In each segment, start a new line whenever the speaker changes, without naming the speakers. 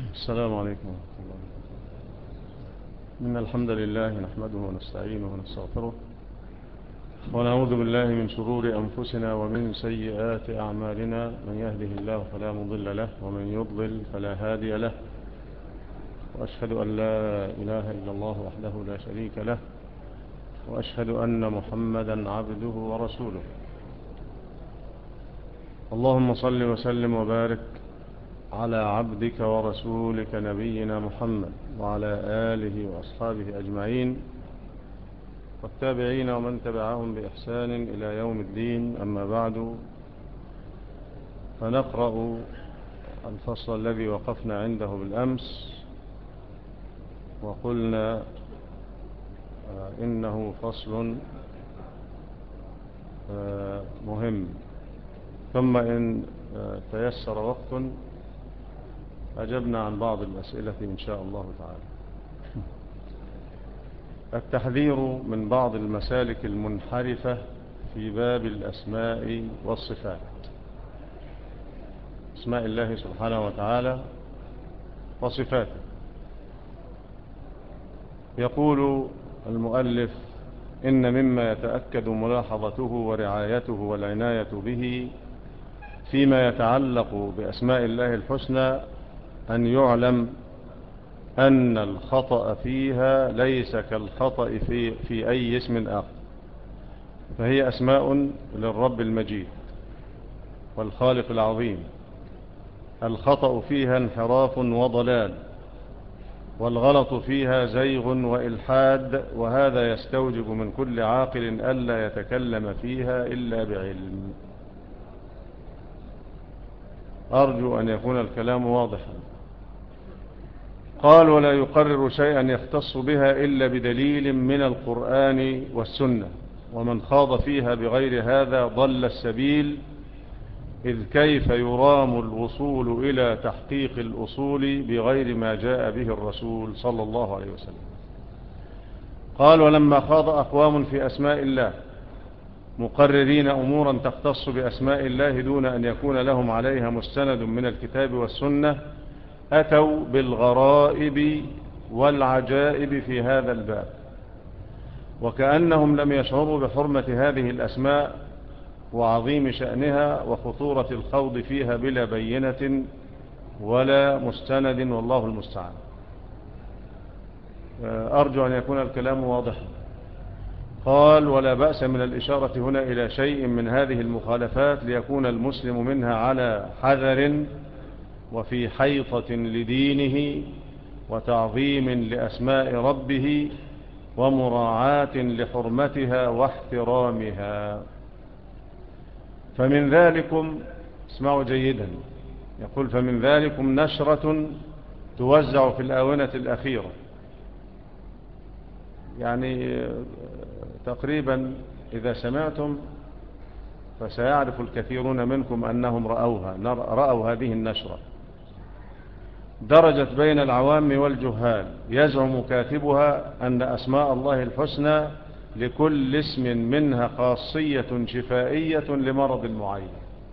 السلام عليكم ورحمة الله إن الحمد لله نحمده ونستعينه ونستغفره ونعوذ بالله من شرور أنفسنا ومن سيئات أعمالنا من يهده الله فلا مضل له ومن يضلل فلا هادي له وأشهد أن لا إله إلا الله وحده لا شريك له وأشهد أن محمدا عبده ورسوله اللهم صل وسلم وبارك على عبدك ورسولك نبينا محمد وعلى آله وأصحابه أجمعين والتابعين ومن تبعهم بإحسان إلى يوم الدين أما بعد فنقرأ الفصل الذي وقفنا عنده بالأمس وقلنا إنه فصل مهم ثم إن تيسر وقت أجبنا عن بعض الأسئلة إن شاء الله تعالى التحذير من بعض المسالك المنحرفة في باب الأسماء والصفات اسماء الله سبحانه وتعالى وصفاته يقول المؤلف إن مما يتأكد ملاحظته ورعايته والعناية به فيما يتعلق بأسماء الله الحسنى أن يعلم أن الخطأ فيها ليس كالخطأ في, في أي اسم آخر فهي أسماء للرب المجيد والخالق العظيم الخطأ فيها انحراف وضلال والغلط فيها زيغ وإلحاد وهذا يستوجب من كل عاقل ألا يتكلم فيها إلا بعلم أرجو أن يكون الكلام واضحا قال ولا يقرر شيئا يختص بها إلا بدليل من القرآن والسنة ومن خاض فيها بغير هذا ضل السبيل إذ كيف يرام الوصول إلى تحقيق الأصول بغير ما جاء به الرسول صلى الله عليه وسلم قال ولما خاض أقوام في أسماء الله مقررين أمورا تختص بأسماء الله دون أن يكون لهم عليها مستند من الكتاب والسنة أتوا بالغرائب والعجائب في هذا الباب وكأنهم لم يشعروا بحرمة هذه الأسماء وعظيم شأنها وخطورة الخوض فيها بلا بينة ولا مستند والله المستعان أرجو أن يكون الكلام واضحا قال ولا بأس من الإشارة هنا إلى شيء من هذه المخالفات ليكون المسلم منها على حذر وفي حيطة لدينه وتعظيم لأسماء ربه ومراعاة لحرمتها واحترامها فمن ذلكم اسمعوا جيدا يقول فمن ذلكم نشرة توزع في الآونة الأخيرة يعني تقريبا إذا سمعتم فسيعرف الكثيرون منكم أنهم رأوها رأوا هذه النشرة درجت بين العوام والجهال يزعم كاتبها أن أسماء الله الحسنى لكل اسم منها خاصية شفائية لمرض معين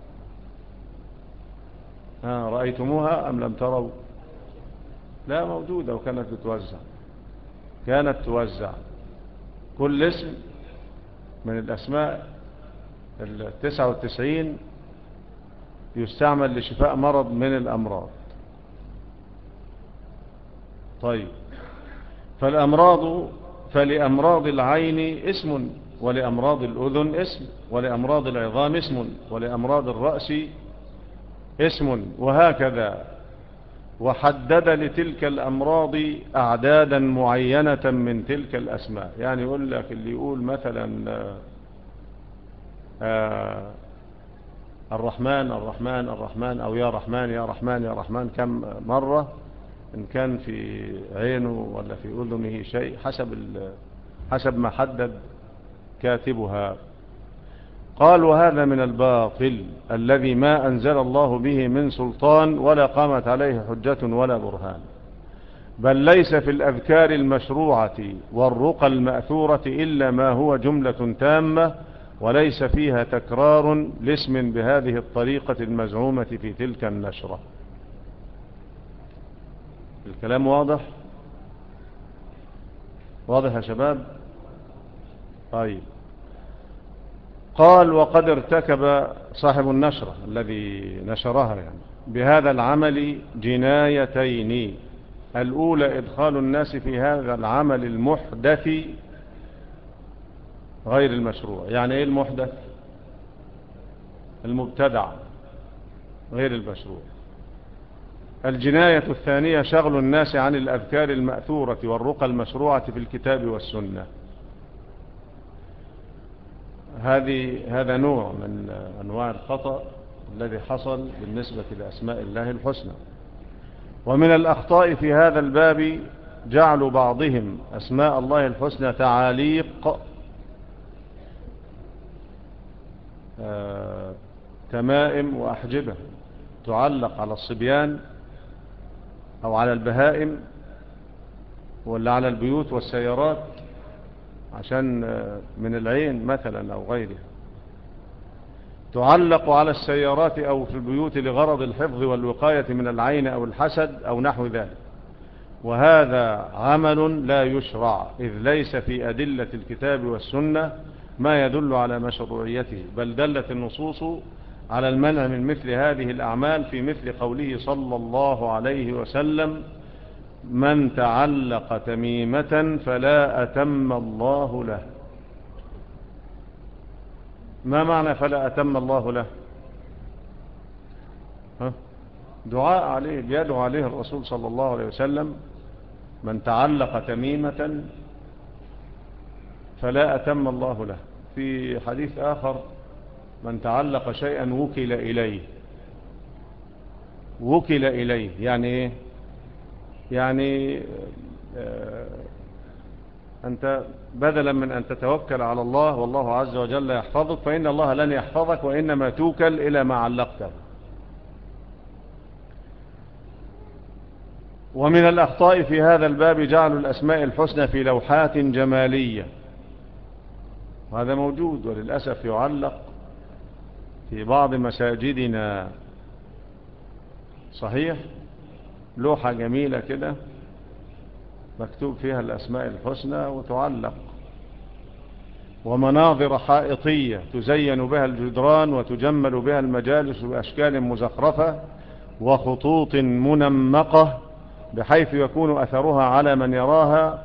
آه رأيتموها أم لم تروا لا موجودة وكانت بتوزع كانت توزع كل اسم من الأسماء التسعة والتسعين يستعمل لشفاء مرض من الأمراض طيب فالأمراض فلأمراض العين اسم ولأمراض الأذن اسم ولأمراض العظام اسم ولأمراض الرأس اسم وهكذا وحدد لتلك الأمراض أعدادا معينة من تلك الأسماء يعني يقول لك اللي يقول مثلا آه الرحمن الرحمن الرحمن أو يا رحمن يا رحمن يا رحمن كم مرة إن كان في عينه ولا في أذنه شيء حسب, حسب ما حدد كاتبها قال وهذا من الباطل الذي ما أنزل الله به من سلطان ولا قامت عليه حجة ولا برهان بل ليس في الأذكار المشروعة والرقى المأثورة إلا ما هو جملة تامة وليس فيها تكرار لاسم بهذه الطريقة المزعومة في تلك النشرة الكلام واضح واضح يا شباب طيب قال وقد ارتكب صاحب النشرة الذي نشرها يعني بهذا العمل جنايتين الأولى إدخال الناس في هذا العمل المحدث غير المشروع يعني إيه المحدث المبتدع غير المشروع الجناية الثانية شغل الناس عن الأذكار المأثورة والرقى المشروعة في الكتاب والسنة هذه هذا نوع من أنواع الخطأ الذي حصل بالنسبة لأسماء الله الحسنى ومن الأخطاء في هذا الباب جعل بعضهم أسماء الله الحسنى تعاليق آه تمائم وأحجبة تعلق على الصبيان أو على البهائم ولا على البيوت والسيارات عشان من العين مثلا أو غيرها تعلق على السيارات أو في البيوت لغرض الحفظ والوقاية من العين أو الحسد أو نحو ذلك وهذا عمل لا يشرع إذ ليس في أدلة الكتاب والسنة ما يدل على مشروعيته بل دلت النصوص على المنع من مثل هذه الأعمال في مثل قوله صلى الله عليه وسلم من تعلق تميمة فلا أتم الله له ما معنى فلا أتم الله له ها؟ دعاء عليه بيدعو عليه الرسول صلى الله عليه وسلم من تعلق تميمة فلا أتم الله له في حديث آخر من تعلق شيئا وكل إليه وكل إليه يعني إيه يعني آه أنت بدلا من أن تتوكل على الله والله عز وجل يحفظك فإن الله لن يحفظك وإنما توكل إلى ما علقته ومن الأخطاء في هذا الباب جعل الأسماء الحسنى في لوحات جمالية وهذا موجود وللأسف يعلق في بعض مساجدنا صحيح لوحة جميلة كده مكتوب فيها الأسماء الحسنى وتعلق ومناظر حائطية تزين بها الجدران وتجمل بها المجالس بأشكال مزخرفة وخطوط منمقة بحيث يكون أثرها على من يراها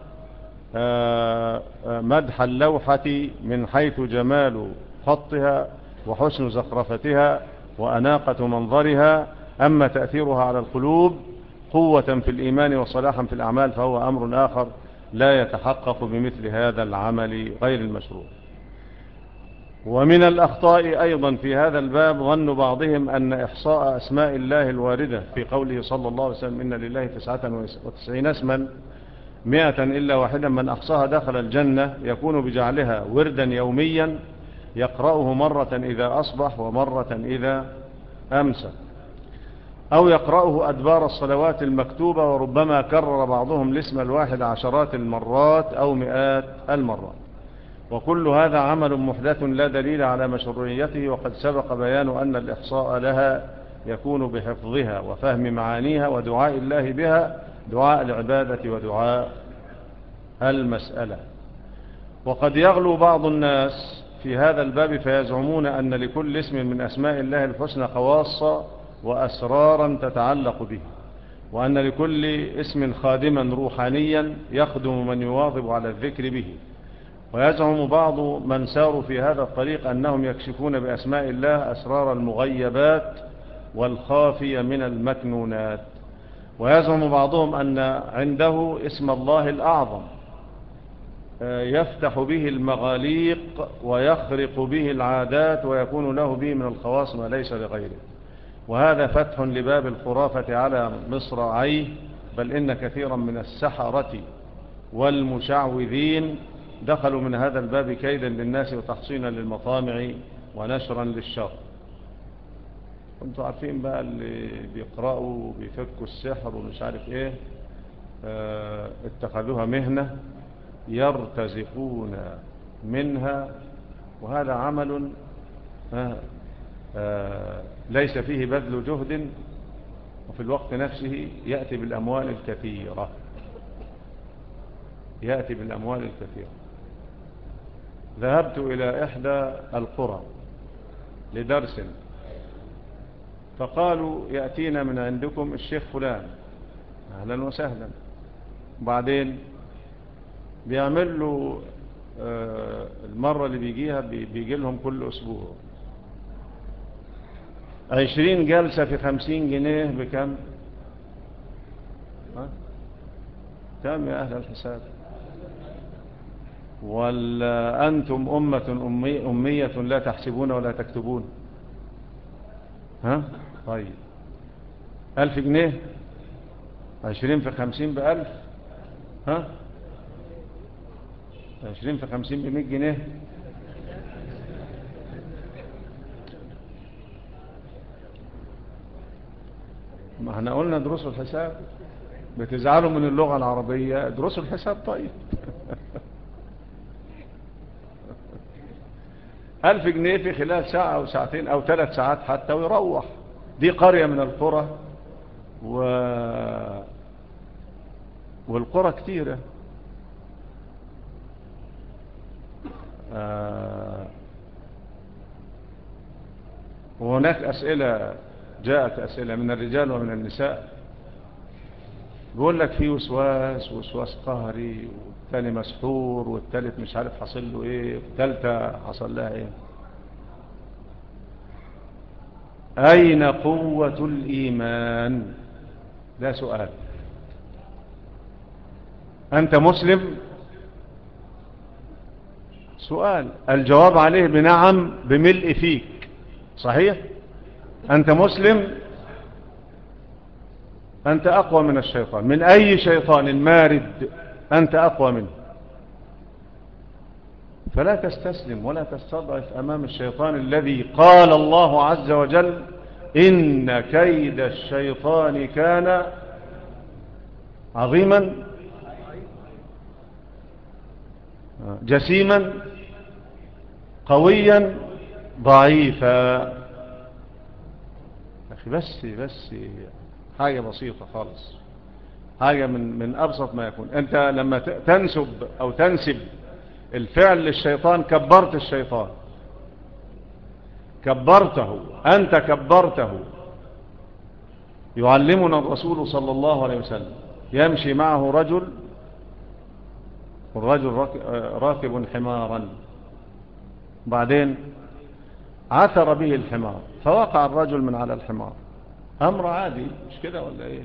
مدح اللوحة من حيث جمال خطها وحسن زخرفتها وأناقة منظرها أما تأثيرها على القلوب قوة في الإيمان وصلاحا في الأعمال فهو أمر آخر لا يتحقق بمثل هذا العمل غير المشروع ومن الأخطاء أيضا في هذا الباب ظن بعضهم أن إحصاء أسماء الله الواردة في قوله صلى الله عليه وسلم إن لله تسعة وتسعين اسما مئة إلا واحدا من أحصاها دخل الجنة يكون بجعلها وردا يوميا يقرأه مرة إذا أصبح ومرة إذا أمسى أو يقرأه أدبار الصلوات المكتوبة وربما كرر بعضهم الاسم الواحد عشرات المرات أو مئات المرات وكل هذا عمل محدث لا دليل على مشروعيته وقد سبق بيان أن الإحصاء لها يكون بحفظها وفهم معانيها ودعاء الله بها دعاء العبادة ودعاء المسألة وقد يغلو بعض الناس في هذا الباب فيزعمون أن لكل اسم من أسماء الله الحسنى خواصة وأسرارا تتعلق به وأن لكل اسم خادما روحانيا يخدم من يواظب على الذكر به ويزعم بعض من ساروا في هذا الطريق أنهم يكشفون بأسماء الله أسرار المغيبات والخافية من المكنونات ويزعم بعضهم أن عنده اسم الله الأعظم يفتح به المغاليق ويخرق به العادات ويكون له به من الخواص ما ليس لغيره وهذا فتح لباب الخرافة على مصرعيه بل إن كثيرا من السحرة والمشعوذين دخلوا من هذا الباب كيدا للناس وتحصينا للمطامع ونشرا للشر كنتوا عارفين بقى اللي بيقرأوا وبيفكوا السحر ومش عارف ايه اه اتخذوها مهنة يرتزقون منها وهذا عمل اه اه ليس فيه بذل جهد وفي الوقت نفسه يأتي بالأموال الكثيرة يأتي بالأموال الكثيرة ذهبت إلى إحدى القرى لدرس فقالوا يأتينا من عندكم الشيخ فلان أهلا وسهلا بعدين بيعمل له آه، المرة اللي بيجيها بيجي لهم كل أسبوع عشرين جلسة في خمسين جنيه بكم كم يا أهل الحساب ولا أنتم أمة أمي أمية لا تحسبون ولا تكتبون ها طيب ألف جنيه عشرين في خمسين بألف ها عشرين في خمسين بمئة جنيه ما احنا قلنا دروس الحساب بتزعلوا من اللغة العربية دروس الحساب طيب ألف جنيه في خلال ساعة أو ساعتين أو ثلاث ساعات حتى ويروح دي قرية من القرى و... والقرى كثيرة آه... وهناك أسئلة جاءت أسئلة من الرجال ومن النساء بيقول لك في وسواس وسواس قهري والثاني مسحور والثالث مش عارف حصل له ايه والثالثة حصل لها ايه أين قوة الإيمان ده سؤال أنت مسلم سؤال الجواب عليه بنعم بملء فيك صحيح أنت مسلم أنت أقوى من الشيطان من أي شيطان مارد أنت أقوى منه فلا تستسلم ولا تستضعف أمام الشيطان الذي قال الله عز وجل إن كيد الشيطان كان عظيما جسيما قويا ضعيفا أخي بس بس حاجة بسيطة خالص حاجة من, من أبسط ما يكون أنت لما تنسب أو تنسب الفعل للشيطان كبرت الشيطان كبرته أنت كبرته يعلمنا الرسول صلى الله عليه وسلم يمشي معه رجل والرجل راكب حمارا بعدين عثر به الحمار فوقع الرجل من على الحمار أمر عادي مش كده ولا إيه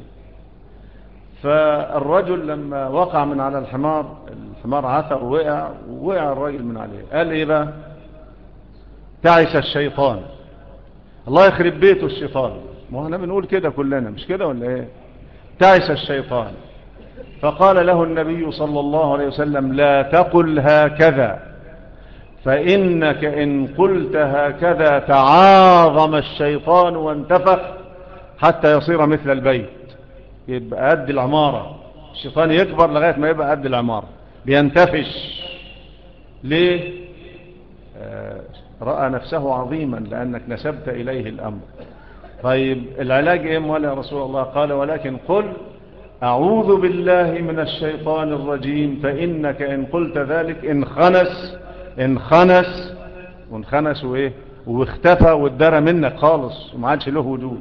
فالرجل لما وقع من على الحمار الحمار عثر ووقع ووقع الرجل من عليه قال إيه بقى تعس الشيطان الله يخرب بيته الشيطان ما احنا بنقول كده كلنا مش كده ولا ايه تعس الشيطان فقال له النبي صلى الله عليه وسلم لا تقل هكذا فإنك إن قلت هكذا تعاظم الشيطان وانتفخ حتى يصير مثل البيت يبقى قد العمارة الشيطان يكبر لغاية ما يبقى قد العمارة بينتفش ليه آه رأى نفسه عظيما لأنك نسبت إليه الأمر طيب العلاج إيه مولا يا رسول الله قال ولكن قل أعوذ بالله من الشيطان الرجيم فإنك إن قلت ذلك انخنس انخنس وانخنس وإيه واختفى وادرى منك خالص وما عادش له وجود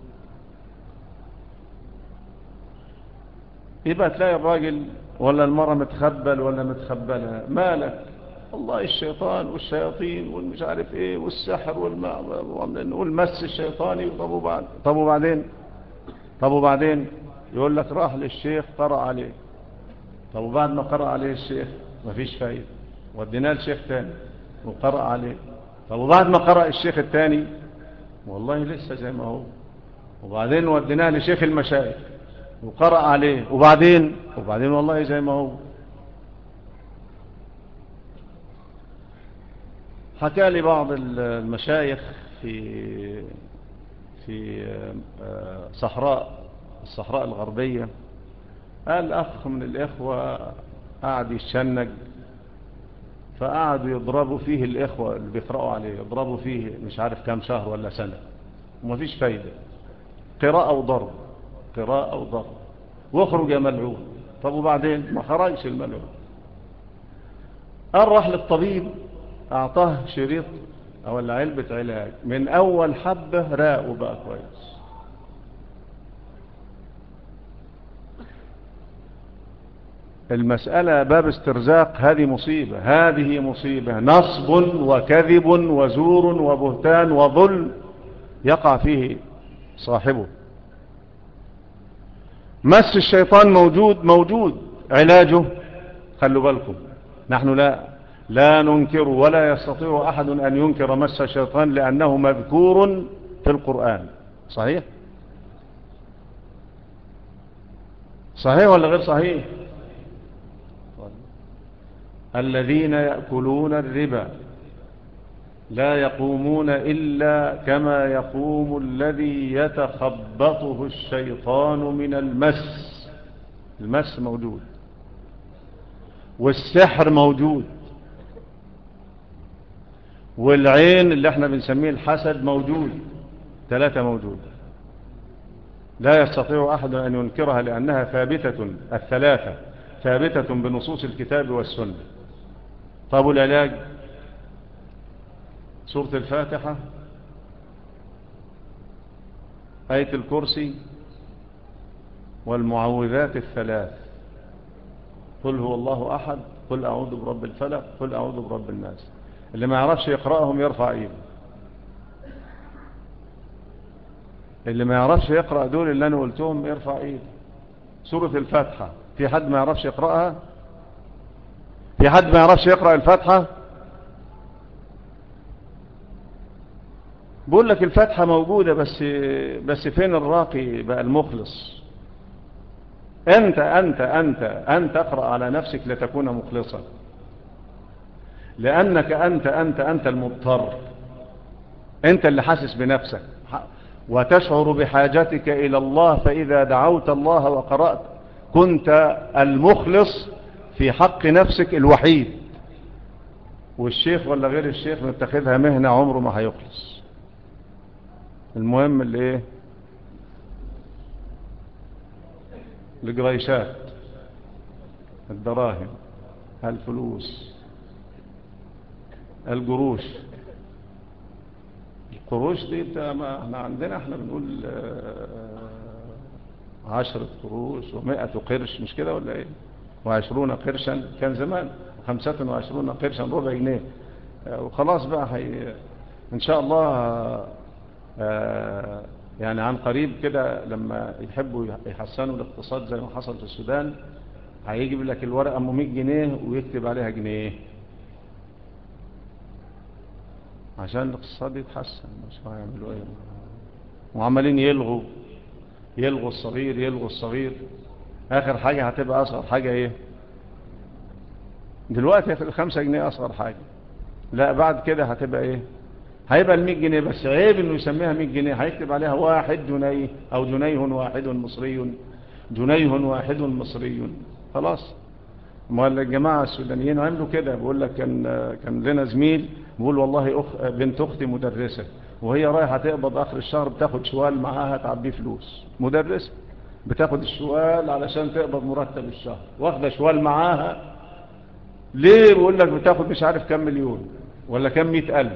يبقى تلاقي الراجل ولا المرة متخبل ولا متخبلة مالك والله الشيطان والشياطين والمش عارف ايه والسحر والمس الشيطاني طب وبعد طب وبعدين طب وبعدين يقول لك راح للشيخ قرأ عليه طب وبعد ما قرأ عليه الشيخ مفيش فايدة وديناه لشيخ تاني وقرأ عليه طب وبعد ما قرأ الشيخ التاني والله لسه زي ما هو وبعدين وديناه لشيخ المشايخ وقرأ عليه وبعدين وبعدين والله زي ما هو حكى لي بعض المشايخ في في صحراء الصحراء الغربية قال أخ من الإخوة قاعد يتشنج فقعدوا يضربوا فيه الإخوة اللي بيقرأوا عليه يضربوا فيه مش عارف كام شهر ولا سنة ومفيش فايدة قراءة وضرب قراءة أو ضغط واخرج يا ملعون طب وبعدين ما خرجش الملعون قال راح للطبيب أعطاه شريط أو علبة علاج من أول حبة راقوا بقى كويس المسألة باب استرزاق هذه مصيبة هذه مصيبة نصب وكذب وزور وبهتان وظلم يقع فيه صاحبه مس الشيطان موجود موجود علاجه خلوا بالكم نحن لا لا ننكر ولا يستطيع أحد أن ينكر مس الشيطان لأنه مذكور في القرآن صحيح صحيح ولا غير صحيح الذين يأكلون الربا لا يقومون إلا كما يقوم الذي يتخبطه الشيطان من المس المس موجود والسحر موجود والعين اللي احنا بنسميه الحسد موجود ثلاثة موجود لا يستطيع أحد أن ينكرها لأنها ثابتة الثلاثة ثابتة بنصوص الكتاب والسنة طب العلاج سورة الفاتحة آية الكرسي والمعوذات الثلاث قل هو الله أحد قل أعوذ برب الفلق قل أعوذ برب الناس اللي ما يعرفش يقرأهم يرفع ايده اللي ما يعرفش يقرأ دول اللي أنا قلتهم يرفع ايده سورة الفاتحة في حد ما يعرفش يقرأها في حد ما يعرفش يقرأ الفاتحة بقول لك الفاتحة موجودة بس بس فين الراقي بقى المخلص أنت أنت أنت أنت اقرأ على نفسك لتكون مخلصا لأنك أنت أنت أنت المضطر أنت اللي حاسس بنفسك وتشعر بحاجتك إلى الله فإذا دعوت الله وقرأت كنت المخلص في حق نفسك الوحيد والشيخ ولا غير الشيخ متخذها مهنة عمره ما هيخلص المهم اللي ايه الجريشات الدراهم الفلوس القروش القروش دي بتاع ما احنا عندنا احنا بنقول عشرة قروش ومائة قرش مش كده ولا ايه وعشرون قرشا كان زمان خمسة وعشرون قرشا ربع جنيه وخلاص بقى هي ان شاء الله يعني عن قريب كده لما يحبوا يحسنوا الاقتصاد زي ما حصل في السودان هيجيب لك الورقة ام 100 جنيه ويكتب عليها جنيه عشان الاقتصاد يتحسن مش هيعملوا ايه وعمالين يلغوا يلغوا الصغير يلغوا الصغير اخر حاجة هتبقى اصغر حاجة ايه دلوقتي الخمسة جنيه اصغر حاجة لا بعد كده هتبقى ايه هيبقى المية جنيه بس عيب انه يسميها مية جنيه هيكتب عليها واحد جنيه او جنيه واحد مصري جنيه واحد مصري خلاص ما الجماعة السودانيين عملوا كده بيقول لك كان كان لنا زميل بيقول والله أخ بنت اختي مدرسة وهي رايحة تقبض اخر الشهر بتاخد شوال معاها تعبيه فلوس مدرسة بتاخد الشوال علشان تقبض مرتب الشهر واخده شوال معاها ليه بيقول لك بتاخد مش عارف كم مليون ولا كم مئة الف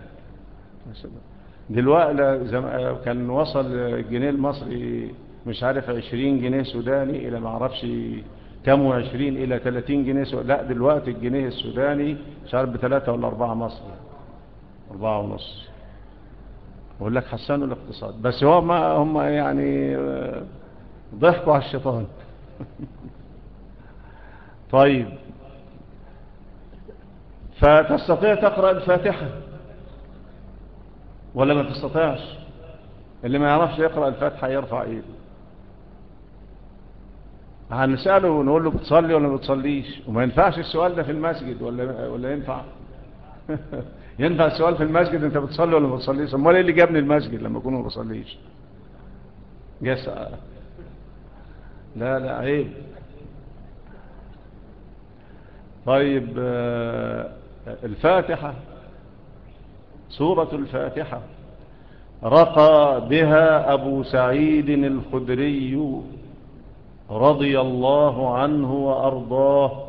دلوقتي زم... كان وصل الجنيه المصري مش عارف عشرين جنيه سوداني الى ما اعرفش كم وعشرين الى تلاتين جنيه سوداني. لا دلوقتي الجنيه السوداني مش عارف بثلاثة ولا اربعة مصري اربعة ونص بقول لك حسنوا الاقتصاد بس هو ما هم يعني ضحكوا على الشيطان طيب فتستطيع تقرأ الفاتحة ولا ما تستطيعش اللي ما يعرفش يقرأ الفاتحة يرفع ايده هنسأله ونقول له بتصلي ولا ما بتصليش وما ينفعش السؤال ده في المسجد ولا ولا ينفع ينفع السؤال في المسجد انت بتصلي ولا ما بتصليش امال ايه اللي جابني المسجد لما اكون ما بصليش جس لا لا عيب طيب الفاتحة سورة الفاتحة رقى بها أبو سعيد الخدري رضي الله عنه وأرضاه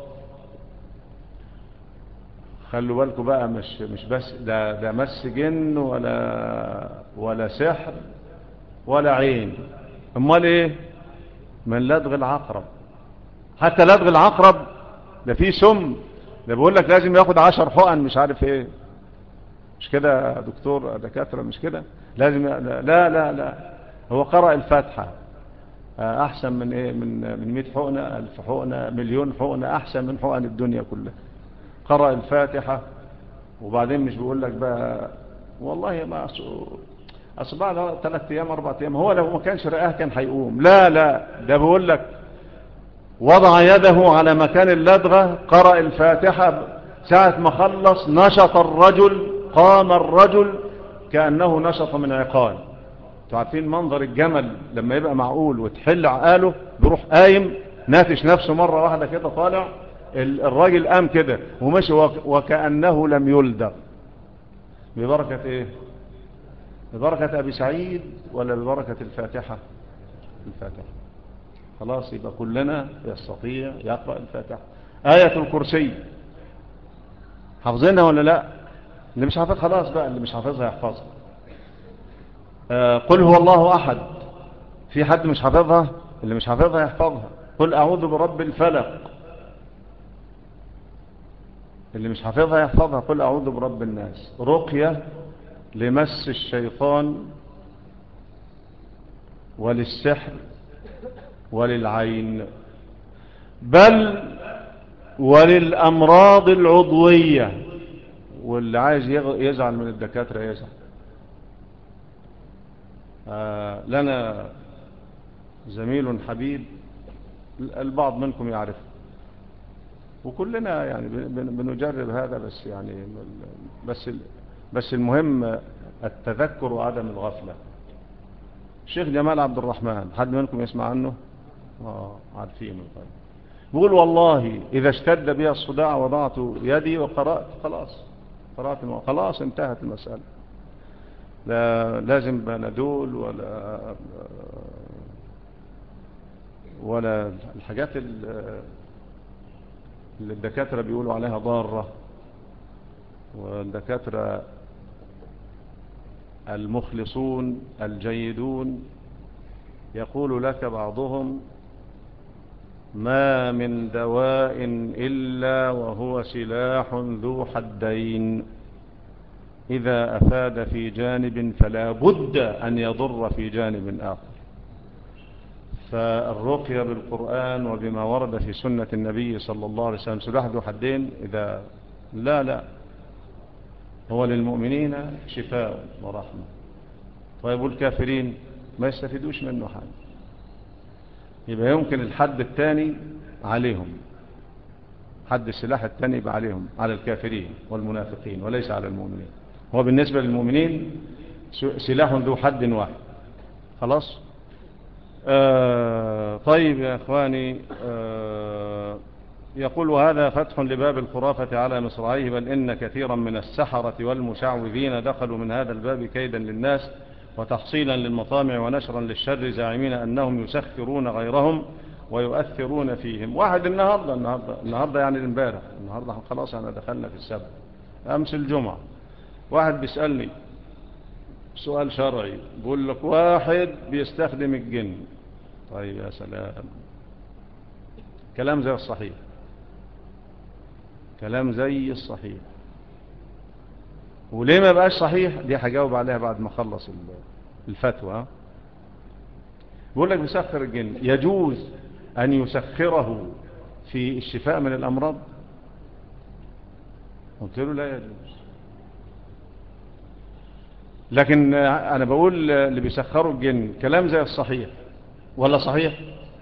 خلوا بالكم بقى مش مش بس ده ده مس جن ولا ولا سحر ولا عين امال ايه من لدغ العقرب حتى لدغ العقرب ده فيه سم ده بيقول لك لازم ياخد عشر حقن مش عارف ايه مش كده يا دكتور دكاتره مش كده لازم لا لا لا هو قرأ الفاتحه احسن من ايه من من 100 حقنه 1000 حقنه مليون حقنه احسن من حقن الدنيا كلها قرأ الفاتحة وبعدين مش بيقول لك بقى والله ما أصل بعد ثلاث أيام أربعة أيام هو لو ما كانش رآه كان هيقوم لا لا ده بيقول لك وضع يده على مكان اللدغة قرأ الفاتحة ساعة ما خلص نشط الرجل قام الرجل كأنه نشط من عقال تعرفين منظر الجمل لما يبقى معقول وتحل عقاله بيروح قايم ناتش نفسه مرة واحدة كده طالع الراجل قام كده ومشي وكأنه لم يلدغ ببركة ايه ببركة ابي سعيد ولا ببركة الفاتحة الفاتحة خلاص يبقى كلنا يستطيع يقرأ الفاتحة آية الكرسي حافظينها ولا لا اللي مش حافظ خلاص بقى اللي مش حافظها يحفظها آه قل هو الله أحد في حد مش حافظها اللي مش حافظها يحفظها قل أعوذ برب الفلق اللي مش حافظها يحفظها قل أعوذ برب الناس رقية لمس الشيطان وللسحر وللعين بل وللأمراض العضوية واللي عايز يزعل من الدكاترة يزعل آه لنا زميل حبيب البعض منكم يعرفه وكلنا يعني بنجرب هذا بس يعني بس بس المهم التذكر وعدم الغفلة الشيخ جمال عبد الرحمن حد منكم يسمع عنه اه عارفينه طيب بيقول والله إذا اشتد بي الصداع وضعت يدي وقرأت خلاص قرأت خلاص انتهت المسألة لا لازم بنادول ولا ولا الحاجات اللي الدكاترة بيقولوا عليها ضارة والدكاترة المخلصون الجيدون يقول لك بعضهم ما من دواء إلا وهو سلاح ذو حدين إذا أفاد في جانب فلا بد أن يضر في جانب آخر فالرقية بالقرآن وبما ورد في سنة النبي صلى الله عليه وسلم سلاح ذو حدين إذا لا لا هو للمؤمنين شفاء ورحمة طيب والكافرين ما يستفيدوش منه حاجة يبقى يمكن الحد الثاني عليهم حد السلاح الثاني يبقى عليهم على الكافرين والمنافقين وليس على المؤمنين هو بالنسبة للمؤمنين سلاح ذو حد واحد خلاص آه طيب يا اخواني آه يقول هذا فتح لباب الخرافة على مصراعيه بل إن كثيرا من السحرة والمشعوذين دخلوا من هذا الباب كيدا للناس وتحصيلا للمطامع ونشرا للشر زاعمين أنهم يسخرون غيرهم ويؤثرون فيهم واحد النهاردة النهاردة, النهاردة يعني الامبارح النهاردة خلاص أنا دخلنا في السبت أمس الجمعة واحد بيسألني سؤال شرعي بقول لك واحد بيستخدم الجن طيب يا سلام كلام زي الصحيح كلام زي الصحيح وليه ما بقاش صحيح دي هجاوب عليها بعد ما اخلص الفتوى بيقول لك بيسخر الجن يجوز أن يسخره في الشفاء من الأمراض قلت له لا يجوز لكن أنا بقول اللي بيسخروا الجن كلام زي الصحيح ولا صحيح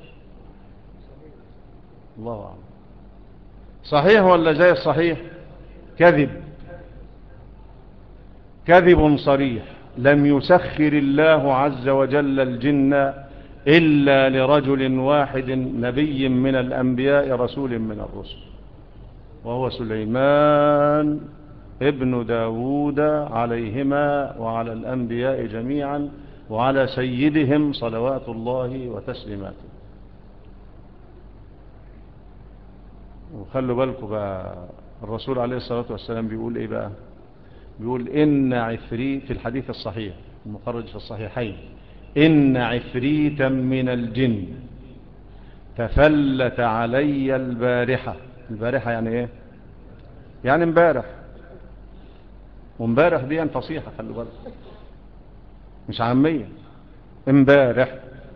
الله أعلم صحيح ولا زي الصحيح كذب كذب صريح لم يسخر الله عز وجل الجن إلا لرجل واحد نبي من الأنبياء رسول من الرسل وهو سليمان ابن داود عليهما وعلى الأنبياء جميعا وعلى سيدهم صلوات الله وتسليماته وخلوا بالكم بقى الرسول عليه الصلاة والسلام بيقول ايه بقى بيقول إن عفريت في الحديث الصحيح المخرج في الصحيحين إن عفريتا من الجن تفلت علي البارحة البارحة يعني ايه يعني امبارح وامبارح دي فصيحة خلوا بالك مش عامية امبارح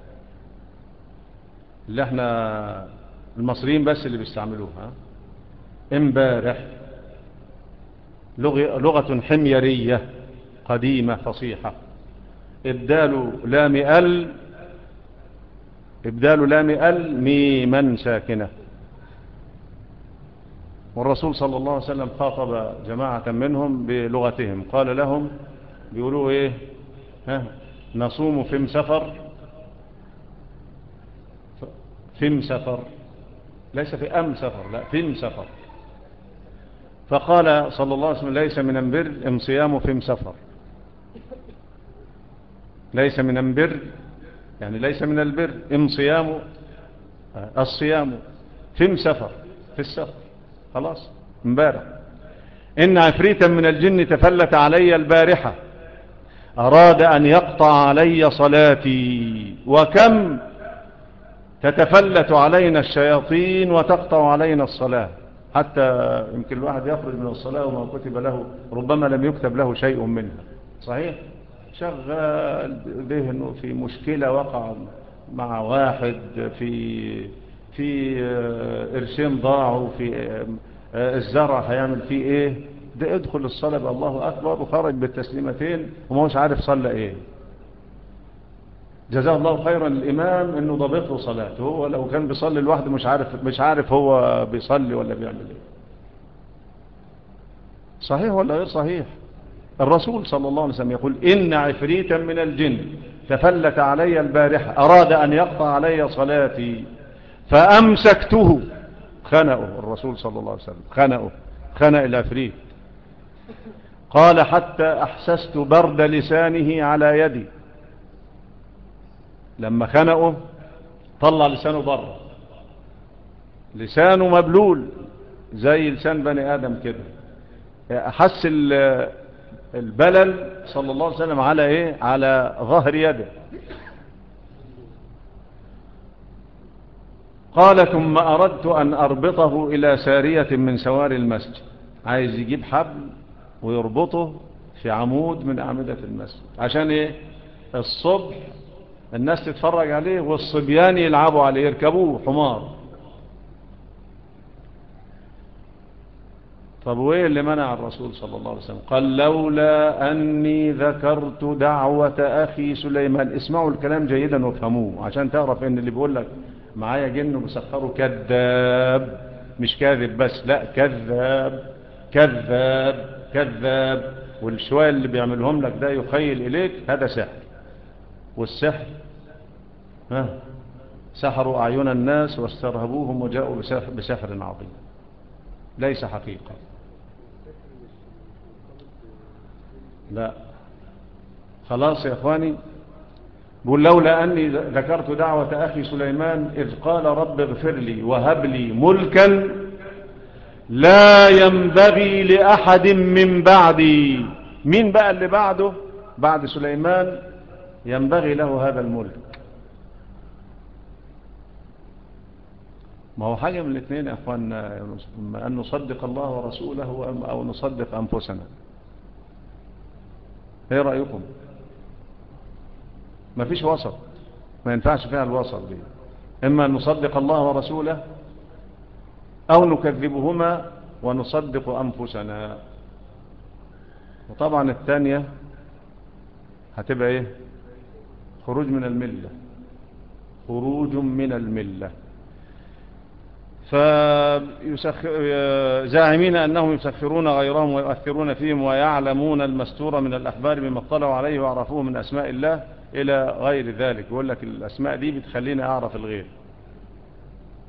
اللي احنا المصريين بس اللي بيستعملوها امبارح لغة حميرية قديمة فصيحة ابدال لام ال ابدال لام ال ميما ساكنة والرسول صلى الله عليه وسلم خاطب جماعة منهم بلغتهم قال لهم بيقولوا ايه ها نصوم فيم سفر فيم سفر ليس في أم سفر لا فيم سفر فقال صلى الله عليه وسلم ليس من البر ام صيام فيم سفر ليس من البر يعني ليس من البر ام صيام الصيام فيم سفر في السفر خلاص امبارح إن عفريتا من الجن تفلت علي البارحة أراد أن يقطع علي صلاتي وكم تتفلت علينا الشياطين وتقطع علينا الصلاة حتى يمكن الواحد يخرج من الصلاة وما كتب له ربما لم يكتب له شيء منها صحيح شغال ذهنه في مشكلة وقع مع واحد في في قرشين ضاعوا في الزرع هيعمل فيه ايه ده ادخل الصلاة بالله اكبر وخرج بالتسليمتين وما هوش عارف صلى ايه جزاه الله خيرا الامام انه ضبط له صلاته هو لو كان بيصلي لوحده مش عارف مش عارف هو بيصلي ولا بيعمل ايه صحيح ولا غير صحيح الرسول صلى الله عليه وسلم يقول إن عفريتا من الجن تفلت علي البارحة أراد أن يقطع علي صلاتي فأمسكته خنقه الرسول صلى الله عليه وسلم خنقه خنق العفريت قال حتى أحسست برد لسانه على يدي لما خنقه طلع لسانه بره لسانه مبلول زي لسان بني آدم كده أحس البلل صلى الله عليه وسلم على إيه على ظهر يده قال ثم أردت أن أربطه إلى سارية من سوار المسجد عايز يجيب حبل ويربطه في عمود من أعمدة المسجد عشان إيه الصبح الناس تتفرج عليه والصبيان يلعبوا عليه يركبوه حمار طب وإيه اللي منع الرسول صلى الله عليه وسلم قال لولا أني ذكرت دعوة أخي سليمان اسمعوا الكلام جيدا وافهموه عشان تعرف ان اللي بيقول لك معايا جن وبسخره كذاب مش كاذب بس لا كذاب كذاب كذاب والشوية اللي بيعملهم لك ده يخيل إليك هذا سحر والسحر ها سحروا أعين الناس واسترهبوهم وجاءوا بسحر, بسحر عظيم ليس حقيقة لا خلاص يا اخواني بقول لولا أني ذكرت دعوة أخي سليمان إذ قال رب اغفر لي وهب لي ملكا لا ينبغي لأحد من بعدي مين بقى اللي بعده بعد سليمان ينبغي له هذا الملك ما هو حاجة من الاثنين يا أخواننا أن نصدق الله ورسوله أو نصدق أنفسنا ايه رأيكم ما فيش وسط ما ينفعش فيها الوسط دي إما أن نصدق الله ورسوله أو نكذبهما ونصدق أنفسنا وطبعا الثانية هتبقى إيه خروج من الملة خروج من الملة فزاعمين أنهم يسخرون غيرهم ويؤثرون فيهم ويعلمون المستور من الأخبار بما اطلعوا عليه وعرفوه من أسماء الله إلى غير ذلك يقول لك الأسماء دي بتخليني أعرف الغير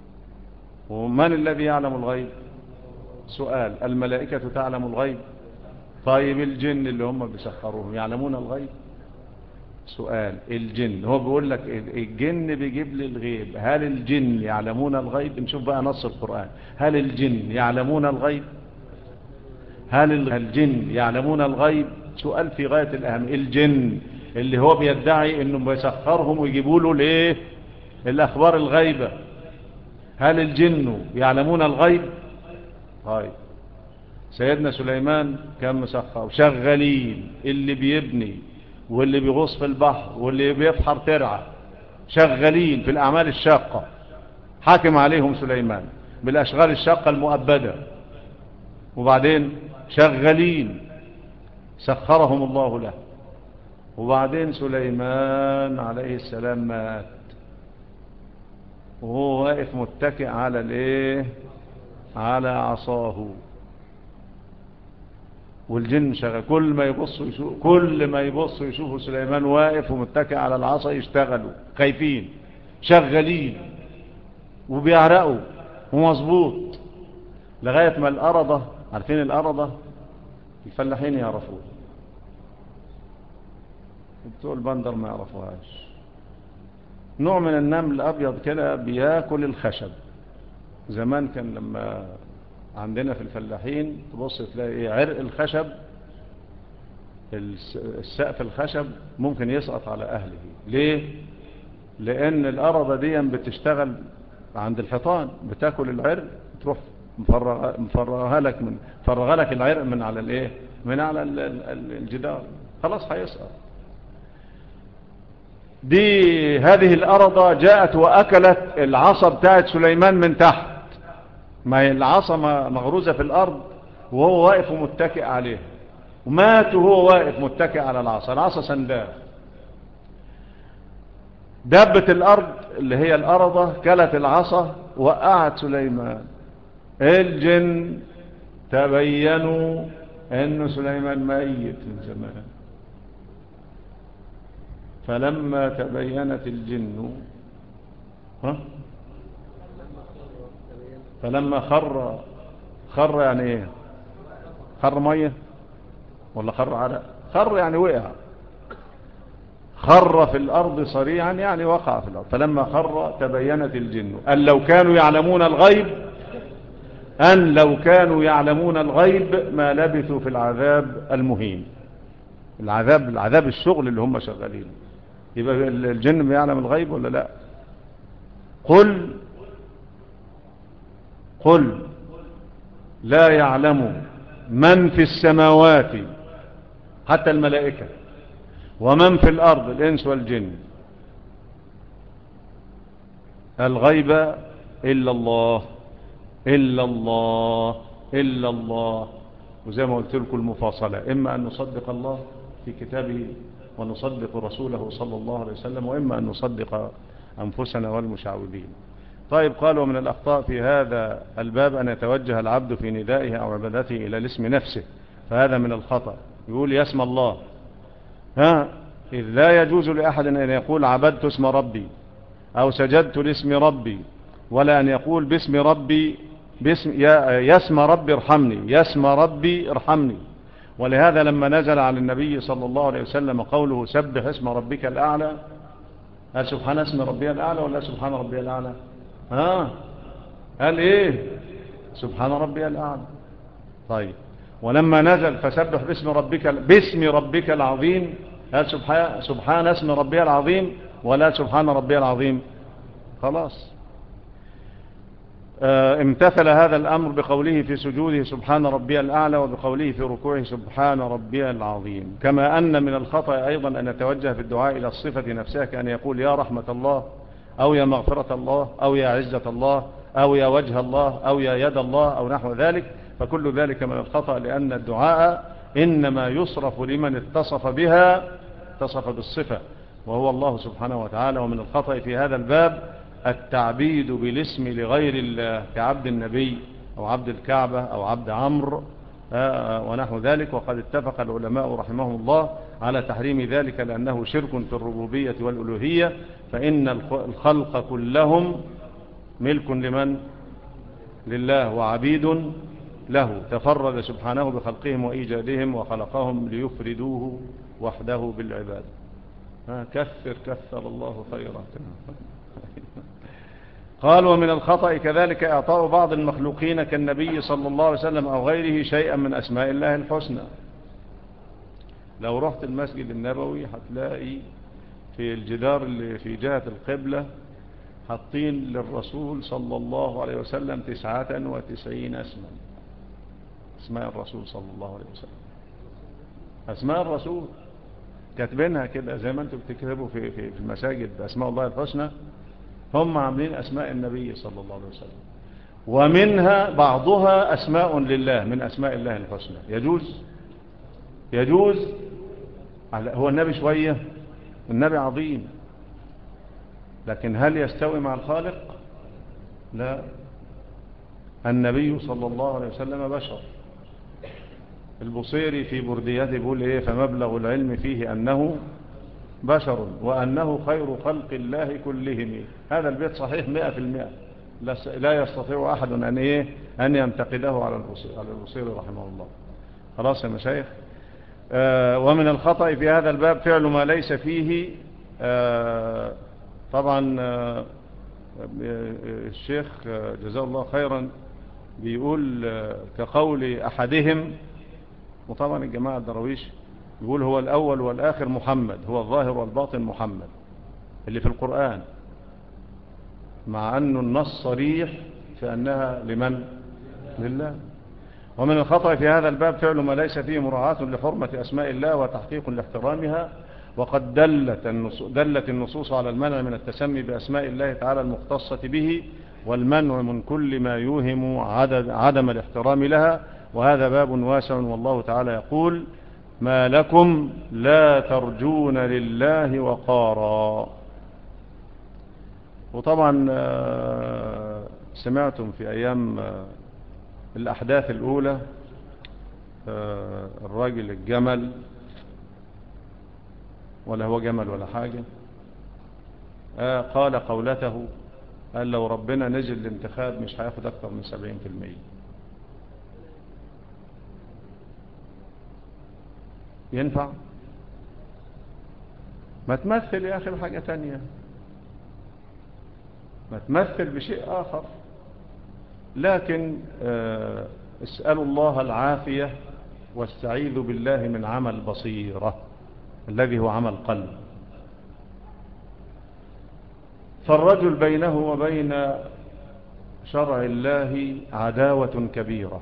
ومن الذي يعلم الغيب سؤال الملائكة تعلم الغيب طيب الجن اللي هم بيسخروهم يعلمون الغيب سؤال الجن هو بيقول لك الجن بيجيب لي الغيب هل الجن يعلمون الغيب نشوف بقى نص القرآن هل الجن يعلمون الغيب هل الجن يعلمون الغيب سؤال في غاية الأهم الجن اللي هو بيدعي انه بيسخرهم ويجيبوا له ليه الاخبار الغيبة هل الجن يعلمون الغيب طيب سيدنا سليمان كان مسخر وشغالين اللي بيبني واللي بيغوص في البحر واللي بيفحر ترعى شغالين في الأعمال الشاقة حاكم عليهم سليمان بالأشغال الشاقة المؤبدة وبعدين شغالين سخرهم الله له وبعدين سليمان عليه السلام مات وهو واقف متكئ على الايه على عصاه والجن شغال كل ما يبصوا يشوف كل ما يبصوا يشوفوا سليمان واقف ومتكئ على العصا يشتغلوا خايفين شغالين وبيعرقوا ومظبوط لغاية ما الأرضة عارفين الأرضة الفلاحين يعرفوه بتوع البندر ما يعرفوهاش نوع من النمل الأبيض كده بياكل الخشب زمان كان لما عندنا في الفلاحين تبص تلاقي ايه عرق الخشب السقف الخشب ممكن يسقط على أهله ليه لأن الأرضة دي بتشتغل عند الحيطان بتاكل العرق تروح مفرغها لك من فرغها لك العرق من على الايه من على الجدار خلاص هيسقط دي هذه الأرضة جاءت وأكلت العصا بتاعت سليمان من تحت ما هي العصا مغروزة في الأرض وهو واقف ومتكئ عليها ومات وهو واقف متكئ على العصا العصا سنداه دابة الأرض اللي هي الأرضة كلت العصا وقعت سليمان الجن تبينوا أن سليمان ميت من زمان فلما تبينت الجن ها فلما خر خر يعني ايه خر مية ولا خر عرق خر يعني وقع خر في الأرض صريعا يعني وقع في الأرض فلما خر تبينت الجن أن لو كانوا يعلمون الغيب أن لو كانوا يعلمون الغيب ما لبثوا في العذاب المهين العذاب العذاب الشغل اللي هم شغالين يبقى الجن بيعلم الغيب ولا لا قل قل لا يعلم من في السماوات حتى الملائكة ومن في الأرض الإنس والجن الغيب إلا الله إلا الله إلا الله وزي ما قلت لكم المفاصلة إما أن نصدق الله في كتابه ونصدق رسوله صلى الله عليه وسلم وإما أن نصدق أنفسنا والمشعوذين طيب قال ومن الأخطاء في هذا الباب أن يتوجه العبد في ندائه أو عبادته إلى الاسم نفسه فهذا من الخطأ يقول يسمى الله ها إذ لا يجوز لأحد أن يقول عبدت اسم ربي أو سجدت لاسم ربي ولا أن يقول باسم ربي باسم يسمى ربي ارحمني يسمى ربي ارحمني ولهذا لما نزل على النبي صلى الله عليه وسلم قوله سبح اسم ربك الأعلى هل سبحان اسم ربي الأعلى ولا سبحان ربي الأعلى ها قال ايه سبحان ربي الأعلى طيب ولما نزل فسبح باسم ربك باسم ربك العظيم قال سبحان, سبحان اسم ربي العظيم ولا سبحان ربي العظيم خلاص امتثل هذا الأمر بقوله في سجوده سبحان ربي الأعلى وبقوله في ركوعه سبحان ربي العظيم كما أن من الخطأ أيضا أن يتوجه في الدعاء إلى الصفة نفسها كأن يقول يا رحمة الله أو يا مغفرة الله أو يا عزة الله أو يا وجه الله أو يا يد الله أو نحو ذلك فكل ذلك من الخطأ لأن الدعاء إنما يصرف لمن اتصف بها اتصف بالصفة وهو الله سبحانه وتعالى ومن الخطأ في هذا الباب التعبيد بالاسم لغير الله كعبد النبي أو عبد الكعبة أو عبد عمرو ونحو ذلك وقد اتفق العلماء رحمهم الله على تحريم ذلك لأنه شرك في الربوبية والألوهية فإن الخلق كلهم ملك لمن لله وعبيد له تفرد سبحانه بخلقهم وإيجادهم وخلقهم ليفردوه وحده بالعبادة كثر كثر الله خيرا قال ومن الخطأ كذلك إعطاء بعض المخلوقين كالنبي صلى الله عليه وسلم أو غيره شيئا من أسماء الله الحسنى لو رحت المسجد النبوي هتلاقي في الجدار اللي في جهة القبلة حاطين للرسول صلى الله عليه وسلم تسعة وتسعين اسما اسماء الرسول صلى الله عليه وسلم اسماء الرسول كاتبينها كده زي ما انتم بتكتبوا في, في, في المساجد اسماء الله الحسنى هم عاملين اسماء النبي صلى الله عليه وسلم ومنها بعضها اسماء لله من اسماء الله الحسنى يجوز يجوز هو النبي شوية النبي عظيم لكن هل يستوي مع الخالق لا النبي صلى الله عليه وسلم بشر البصيري في برديته بيقول ايه فمبلغ العلم فيه انه بشر وانه خير خلق الله كلهم هذا البيت صحيح مئة في المئة لا يستطيع احد ان ايه ان ينتقده على البصيري رحمه الله خلاص يا مشايخ آه ومن الخطأ في هذا الباب فعل ما ليس فيه آه طبعا آه الشيخ جزاه الله خيرا بيقول كقول أحدهم وطبعا الجماعة الدرويش يقول هو الأول والآخر محمد هو الظاهر والباطن محمد اللي في القرآن مع أنه النص صريح في أنها لمن لله ومن الخطأ في هذا الباب فعل ما ليس فيه مراعاة لحرمة أسماء الله وتحقيق لاحترامها وقد دلت النصوص, دلت النصوص على المنع من التسمي بأسماء الله تعالى المختصة به والمنع من كل ما يوهم عدد عدم الاحترام لها وهذا باب واسع والله تعالى يقول ما لكم لا ترجون لله وقارا وطبعا سمعتم في أيام الأحداث الأولى الراجل الجمل ولا هو جمل ولا حاجة قال قولته قال لو ربنا نزل الانتخاب مش هياخد أكثر من سبعين في المية ينفع ما تمثل يا أخي بحاجة تانية ما تمثل بشيء آخر لكن اسألوا الله العافية واستعيذوا بالله من عمل بصيرة الذي هو عمل قلب فالرجل بينه وبين شرع الله عداوة كبيرة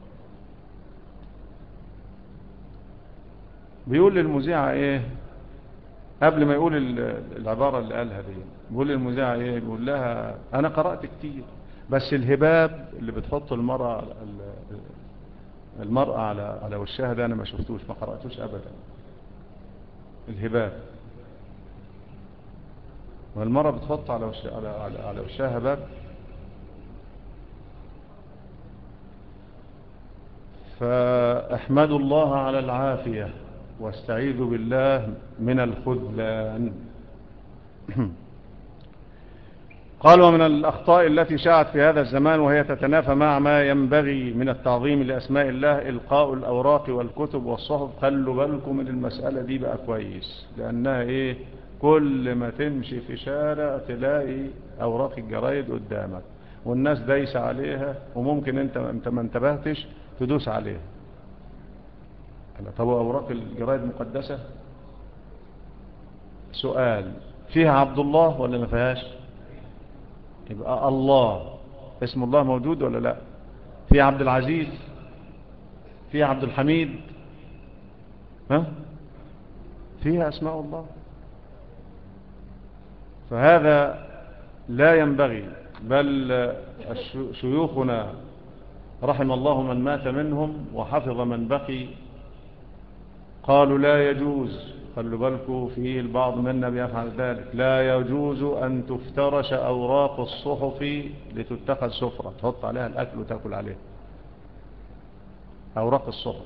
بيقول للمذيعة ايه قبل ما يقول العبارة اللي قالها دي بيقول للمذيعة ايه بيقول لها انا قرأت كتير بس الهباب اللي بتحط المرأة المرأة على على وشها ده انا ما شفتوش ما قرأتوش ابدا الهباب والمرأة بتحط على وش على على, على وشها هباب فاحمدوا الله على العافية واستعيذوا بالله من الخذلان قال ومن الأخطاء التي شاعت في هذا الزمان وهي تتنافى مع ما ينبغي من التعظيم لأسماء الله إلقاء الأوراق والكتب والصحف خلوا بالكم من المسألة دي بقى كويس لأنها إيه كل ما تمشي في شارع تلاقي أوراق الجرايد قدامك والناس دايسة عليها وممكن انت, انت ما انتبهتش تدوس عليها طب أوراق الجرايد مقدسة سؤال فيها عبد الله ولا ما فيهاش يبقى الله اسم الله موجود ولا لا في عبد العزيز في عبد الحميد ها فيها اسماء الله فهذا لا ينبغي بل شيوخنا رحم الله من مات منهم وحفظ من بقي قالوا لا يجوز خلوا بالكم فيه البعض منا بيفعل ذلك لا يجوز أن تفترش أوراق الصحف لتتخذ سفرة تحط عليها الأكل وتأكل عليها أوراق الصحف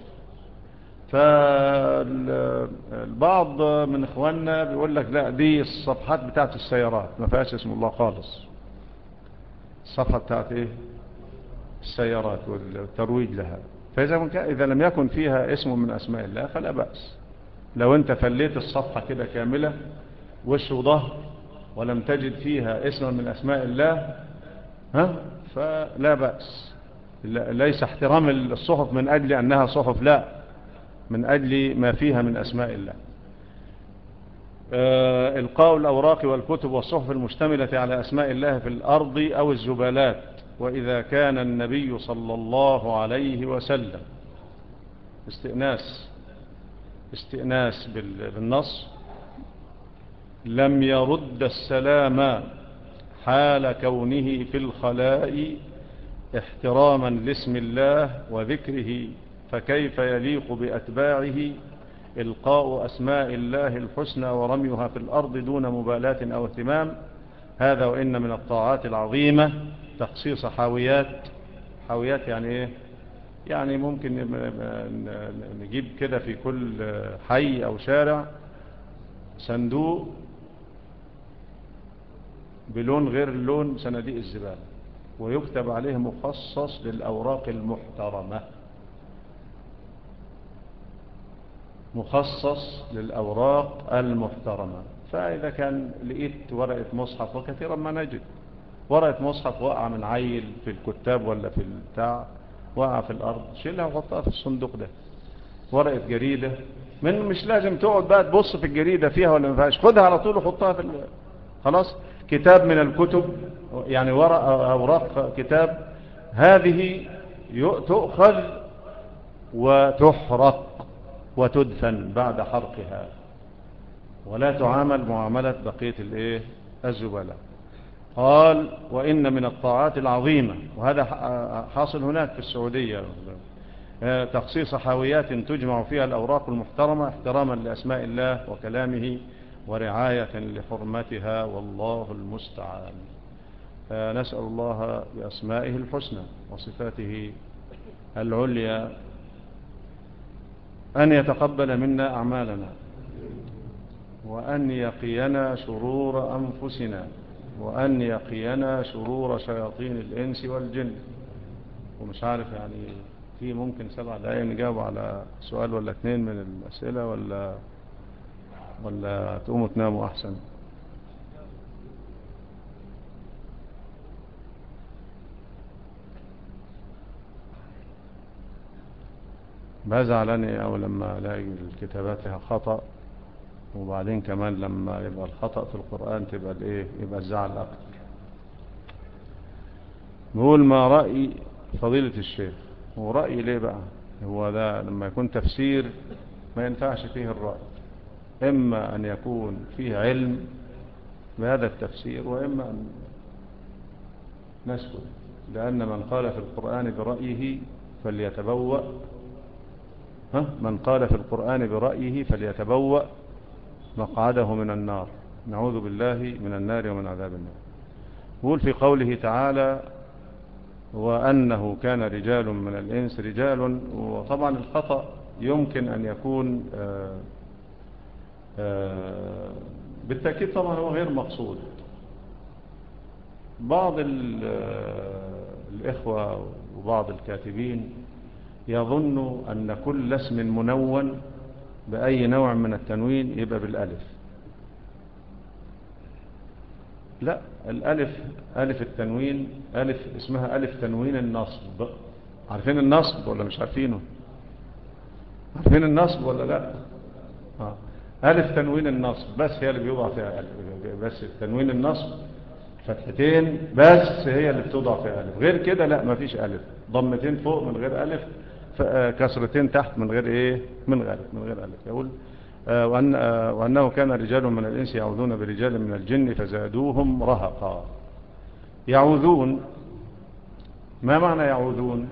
فالبعض من إخواننا بيقول لك لا دي الصفحات بتاعت السيارات ما فيهاش اسم الله خالص الصفحة بتاعت ايه السيارات والترويج لها فإذا إذا لم يكن فيها اسم من أسماء الله فلا بأس لو أنت فليت الصفحة كده كاملة وش وظهر ولم تجد فيها اسما من أسماء الله ها فلا بأس ليس احترام الصحف من أجل أنها صحف لا من أجل ما فيها من أسماء الله آه القاء الأوراق والكتب والصحف المشتملة على أسماء الله في الأرض أو الزبالات وإذا كان النبي صلى الله عليه وسلم استئناس استئناس بالنص لم يرد السلام حال كونه في الخلاء احتراما لاسم الله وذكره فكيف يليق بأتباعه إلقاء أسماء الله الحسنى ورميها في الأرض دون مبالاة أو اهتمام هذا وإن من الطاعات العظيمة تخصيص حاويات حاويات يعني إيه يعني ممكن نجيب كده في كل حي أو شارع صندوق بلون غير اللون صناديق الزبالة ويكتب عليه مخصص للأوراق المحترمة مخصص للأوراق المحترمة فإذا كان لقيت ورقة مصحف وكثيرا ما نجد ورقة مصحف وقع من عيل في الكتاب ولا في البتاع وقع في الأرض شيلها وحطها في الصندوق ده ورقة جريدة من مش لازم تقعد بقى تبص في الجريدة فيها ولا ما فيهاش خدها على طول وحطها في خلاص كتاب من الكتب يعني ورق أوراق كتاب هذه تؤخذ وتحرق وتدفن بعد حرقها ولا تعامل معاملة بقية الايه الزبلاء قال وإن من الطاعات العظيمة وهذا حاصل هناك في السعودية تخصيص حاويات تجمع فيها الأوراق المحترمة احتراما لأسماء الله وكلامه ورعاية لحرمتها والله المستعان نسأل الله بأسمائه الحسنى وصفاته العليا أن يتقبل منا أعمالنا وأن يقينا شرور أنفسنا وأن يقينا شرور شياطين الإنس والجن ومش عارف يعني في ممكن سبع دقايق نجاوب على سؤال ولا اثنين من الأسئلة ولا ولا تقوموا تناموا أحسن بزعل أنا أو لما ألاقي الكتابات فيها خطأ وبعدين كمان لما يبقى الخطأ في القرآن تبقى الايه يبقى الزعل أكتر نقول ما رأي فضيلة الشيخ ورأي ليه بقى هو ده لما يكون تفسير ما ينفعش فيه الرأي إما أن يكون فيه علم بهذا التفسير وإما أن نسكت لأن من قال في القرآن برأيه فليتبوأ ها من قال في القرآن برأيه فليتبوأ مقعده من النار نعوذ بالله من النار ومن عذاب النار يقول في قوله تعالى وأنه كان رجال من الإنس رجال وطبعا الخطأ يمكن أن يكون آآ آآ بالتأكيد طبعا هو غير مقصود بعض الإخوة وبعض الكاتبين يظن أن كل اسم منون بأي نوع من التنوين يبقى بالألف لا الألف ألف التنوين ألف اسمها ألف تنوين النصب عارفين النصب ولا مش عارفينه عارفين النصب ولا لا آه. ألف تنوين النصب بس هي اللي بيوضع فيها ألف بس تنوين النصب فتحتين بس هي اللي بتوضع فيها ألف غير كده لا مفيش ألف ضمتين فوق من غير ألف كسرتين تحت من غير ايه من غير من غير الف يقول آه وأن آه وانه كان رجال من الانس يعوذون برجال من الجن فزادوهم رهقا يعوذون ما معنى يعوذون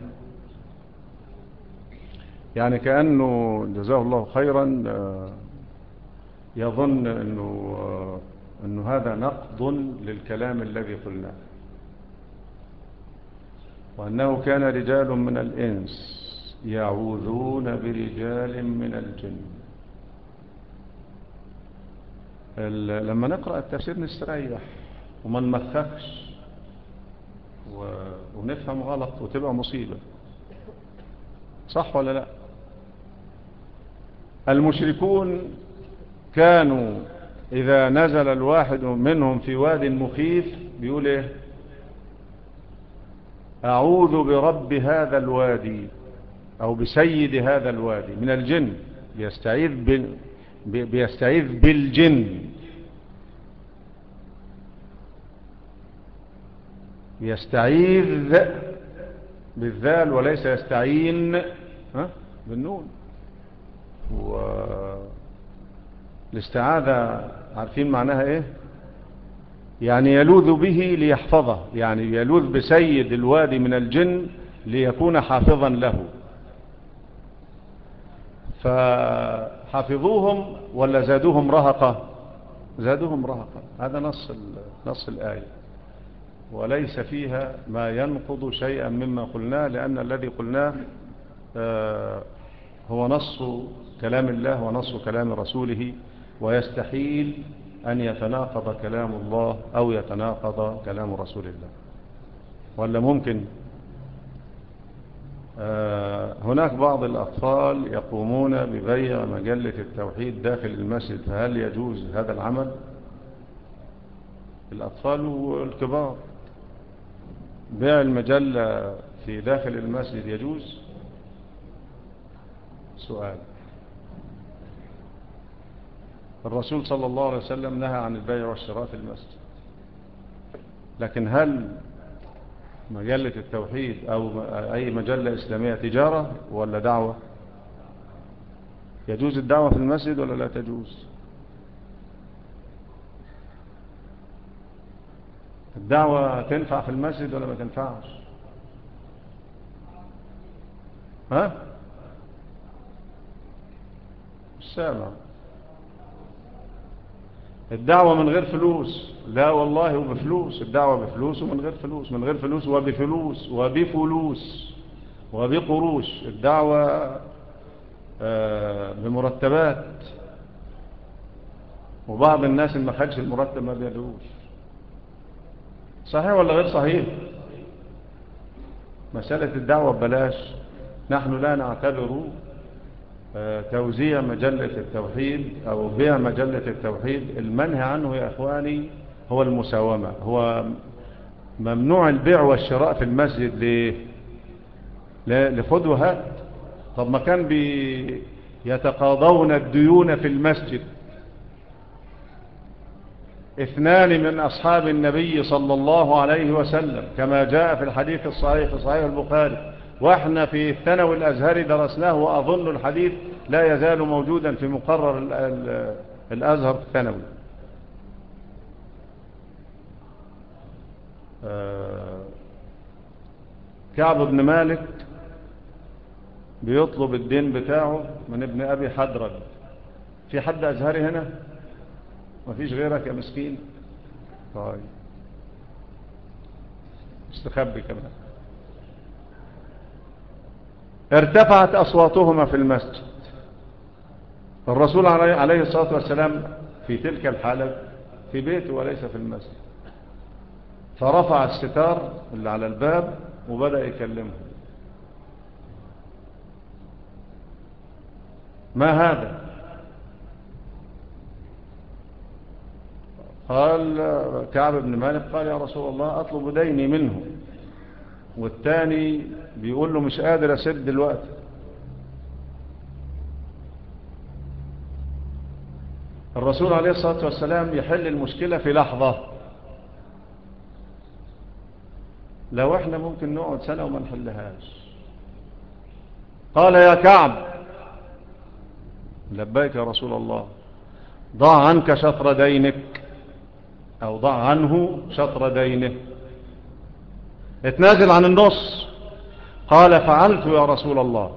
يعني كانه جزاه الله خيرا آه يظن انه انه هذا نقض للكلام الذي قلناه وانه كان رجال من الانس يعوذون برجال من الجن لما نقرأ التفسير نستريح وما نمخخش و... ونفهم غلط وتبقى مصيبة صح ولا لا المشركون كانوا إذا نزل الواحد منهم في واد مخيف بيقول إيه أعوذ برب هذا الوادي أو بسيد هذا الوادي من الجن بيستعيذ, بال... بيستعيذ بالجن يستعيذ بالذال وليس يستعين ها بالنون والاستعاذة عارفين معناها ايه يعني يلوذ به ليحفظه يعني يلوذ بسيد الوادي من الجن ليكون حافظا له فحفظوهم ولا زادوهم رهقة زادوهم رهقة هذا نص, نص الآية وليس فيها ما ينقض شيئا مما قلناه لأن الذي قلناه آه، هو نص كلام الله ونص كلام رسوله ويستحيل أن يتناقض كلام الله أو يتناقض كلام رسول الله ولا ممكن آه، هناك بعض الأطفال يقومون ببيع مجلة التوحيد داخل المسجد فهل يجوز هذا العمل الأطفال والكبار بيع المجلة في داخل المسجد يجوز سؤال الرسول صلى الله عليه وسلم نهى عن البيع والشراء في المسجد لكن هل مجلة التوحيد أو أي مجلة إسلامية تجارة ولا دعوة يجوز الدعوة في المسجد ولا لا تجوز الدعوة تنفع في المسجد ولا ما تنفعش ها السامع الدعوة من غير فلوس لا والله وبفلوس الدعوة بفلوس ومن غير فلوس من غير فلوس وبفلوس وبفلوس وبقروش الدعوة آه، بمرتبات وبعض الناس ما خدش المرتب ما بيدعوش صحيح ولا غير صحيح مسألة الدعوة ببلاش نحن لا نعتبر آه، توزيع مجلة التوحيد أو بيع مجلة التوحيد المنهي عنه يا إخواني هو المساومة هو ممنوع البيع والشراء في المسجد ليه لخذ وهات طب ما كان بيتقاضون الديون في المسجد اثنان من أصحاب النبي صلى الله عليه وسلم كما جاء في الحديث الصحيح في صحيح البخاري واحنا في الثانوي الأزهري درسناه وأظن الحديث لا يزال موجودا في مقرر الأزهر الثانوي آه، كعب بن مالك بيطلب الدين بتاعه من ابن أبي حدرد في حد أزهري هنا ما فيش غيرك يا مسكين طيب استخبي كمان ارتفعت أصواتهما في المسجد الرسول عليه الصلاة والسلام في تلك الحالة في بيته وليس في المسجد فرفع الستار اللي على الباب وبدأ يكلمه ما هذا قال كعب بن مالك قال يا رسول الله أطلب ديني منه والتاني بيقول له مش قادر أسد دلوقتي الرسول عليه الصلاة والسلام يحل المشكلة في لحظة لو احنا ممكن نقعد سنة وما نحلهاش قال يا كعب لبيك يا رسول الله ضع عنك شطر دينك او ضع عنه شطر دينه اتنازل عن النص قال فعلت يا رسول الله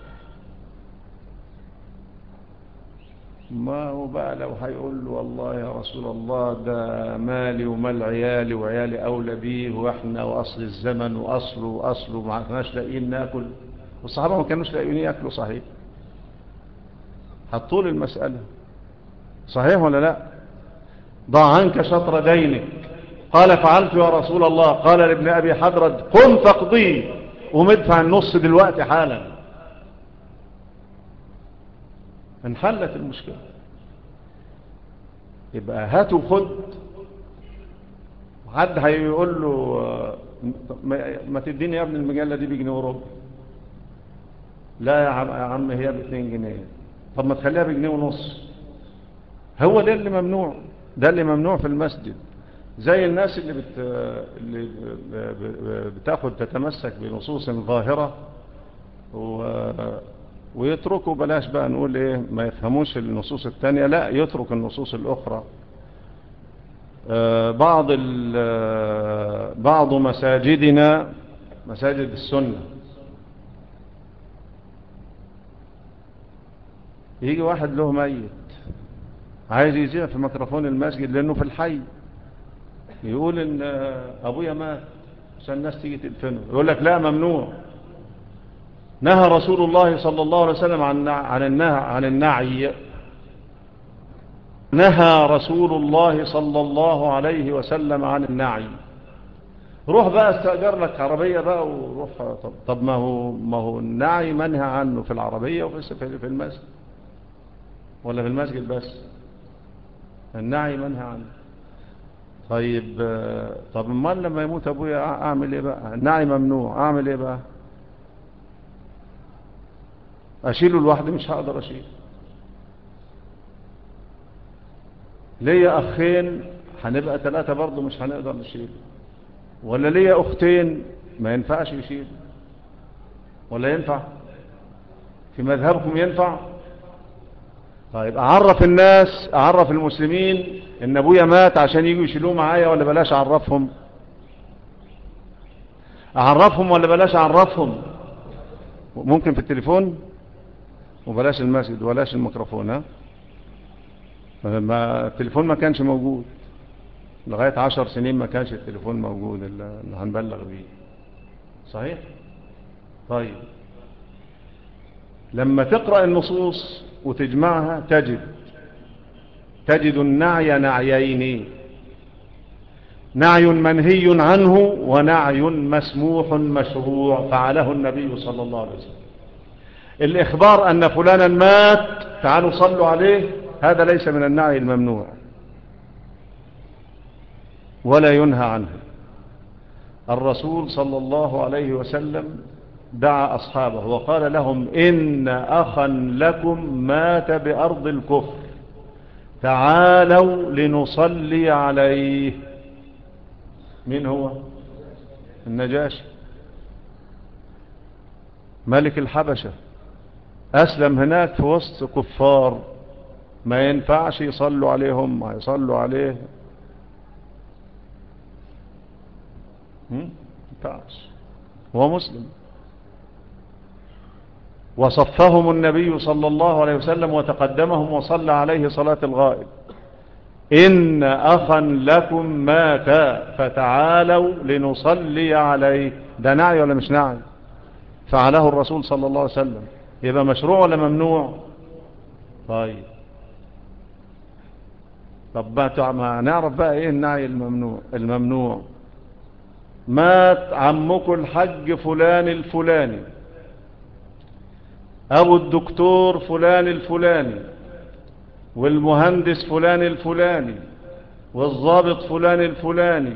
ما هو بقى لو هيقول له والله يا رسول الله ده مالي ومال عيالي وعيالي أولى بيه وإحنا وأصل الزمن وأصله وأصله ما كناش لاقيين ناكل والصحابة ما كانوش لاقيين ياكلوا صحيح هتطول المسألة صحيح ولا لا ضع عنك شطر دينك قال فعلت يا رسول الله قال لابن أبي حضرد قم فاقضيه ومدفع النص دلوقتي حالا انحلت المشكلة يبقى هات وخد حد هيقول له ما تديني يا ابن المجلة دي بجنيه وربع لا يا عم, يا عم هي باتنين جنيه طب ما تخليها بجنيه ونص هو ده اللي ممنوع ده اللي ممنوع في المسجد زي الناس اللي, بت... اللي بتاخد تتمسك بنصوص ظاهرة و... ويتركوا بلاش بقى نقول ايه ما يفهموش النصوص التانية لا يترك النصوص الاخرى بعض بعض مساجدنا مساجد السنة يجي واحد له ميت عايز يذيع في ميكروفون المسجد لانه في الحي يقول ان ابويا مات عشان الناس تيجي تدفنه يقول لك لا ممنوع نهى رسول الله صلى الله عليه وسلم عن عن النهي عن النعي نهى رسول الله صلى الله عليه وسلم عن النعي روح بقى استأجر لك عربية بقى وروح طب, طب ما هو ما هو النعي منهى عنه في العربية وفي في المسجد ولا في المسجد بس النعي منهى عنه طيب طب امال لما يموت ابويا اعمل ايه بقى النعي ممنوع اعمل ايه بقى اشيله لوحدي مش هقدر اشيله ليا اخين هنبقى ثلاثة برضه مش هنقدر نشيل ولا ليا اختين ما ينفعش يشيل ولا ينفع في مذهبكم ينفع طيب اعرف الناس اعرف المسلمين ان ابويا مات عشان يجوا يشيلوه معايا ولا بلاش اعرفهم اعرفهم ولا بلاش اعرفهم ممكن في التليفون وبلاش المسجد وبلاش الميكروفون ها ما التليفون ما كانش موجود لغاية عشر سنين ما كانش التليفون موجود اللي هنبلغ بيه صحيح طيب لما تقرأ النصوص وتجمعها تجد تجد النعي نعيين نعي منهي عنه ونعي مسموح مشروع فعله النبي صلى الله عليه وسلم الإخبار أن فلانا مات تعالوا صلوا عليه هذا ليس من النعي الممنوع ولا ينهى عنه الرسول صلى الله عليه وسلم دعا أصحابه وقال لهم إن أخا لكم مات بأرض الكفر تعالوا لنصلي عليه من هو النجاشي ملك الحبشة أسلم هناك في وسط كفار ما ينفعش يصلوا عليهم ما يصلوا عليه ينفعش هو مسلم وصفهم النبي صلى الله عليه وسلم وتقدمهم وصلى عليه صلاة الغائب إن أخا لكم مات فتعالوا لنصلي عليه ده نعي ولا مش نعي فعله الرسول صلى الله عليه وسلم يبقى مشروع ولا ممنوع طيب طب ما نعرف بقى ايه النعي الممنوع الممنوع مات عمكم الحج فلان الفلاني أبو الدكتور فلان الفلاني والمهندس فلان الفلاني والضابط فلان الفلاني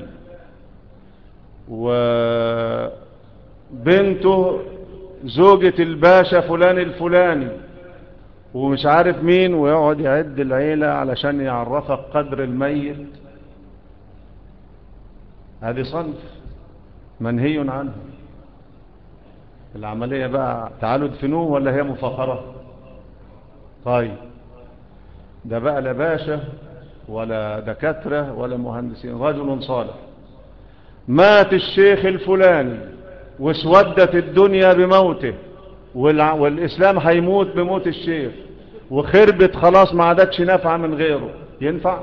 وبنته زوجة الباشا فلان الفلاني ومش عارف مين ويقعد يعد العيلة علشان يعرفك قدر الميت هذه صنف منهي عنه العملية بقى تعالوا ادفنوه ولا هي مفاخرة طيب ده بقى لا باشا ولا دكاترة ولا مهندسين رجل صالح مات الشيخ الفلاني واسودت الدنيا بموته والإسلام هيموت بموت الشيخ وخربت خلاص ما عادتش نافعة من غيره ينفع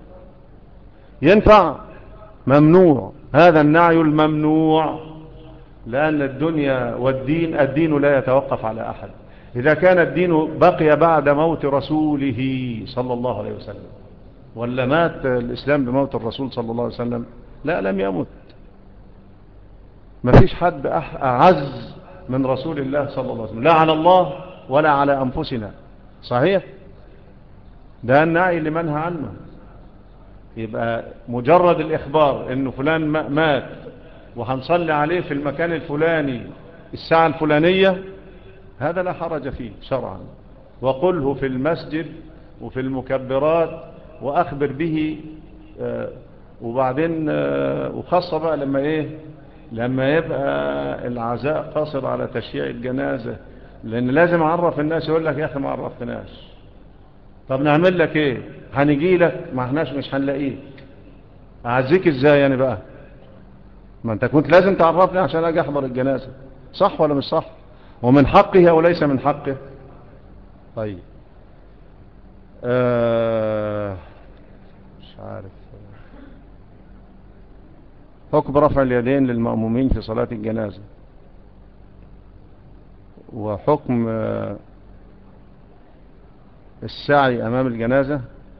ينفع ممنوع هذا النعي الممنوع لأن الدنيا والدين الدين لا يتوقف على أحد إذا كان الدين بقي بعد موت رسوله صلى الله عليه وسلم ولا مات الإسلام بموت الرسول صلى الله عليه وسلم لا لم يمت ما فيش حد أعز من رسول الله صلى الله عليه وسلم لا على الله ولا على أنفسنا صحيح ده النعي لمنهى عنه يبقى مجرد الإخبار إنه فلان مات وهنصلي عليه في المكان الفلاني الساعة الفلانية هذا لا حرج فيه شرعا وقله في المسجد وفي المكبرات وأخبر به آه، وبعدين آه، وخاصة بقى لما إيه لما يبقى العزاء قاصر على تشييع الجنازة لأن لازم أعرف الناس يقول لك يا أخي ما عرفتناش طب نعمل لك إيه هنجي لك ما احناش مش هنلاقيك أعزيك إزاي يعني بقى ما أنت كنت لازم تعرفني عشان أجي أحضر الجنازة صح ولا مش صح ومن حقه أو ليس من حقه طيب آه مش عارف حكم رفع اليدين للمأمومين في صلاة الجنازة وحكم آه، السعي أمام الجنازة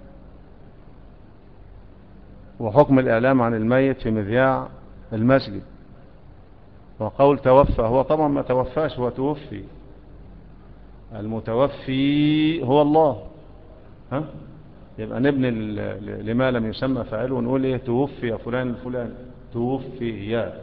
وحكم الإعلام عن الميت في مذياع المسجد وقول توفى هو طبعا ما توفاش هو توفي المتوفي هو الله ها يبقى نبني لما لم يسمى فعله ونقول ايه توفي فلان الفلان توفي يا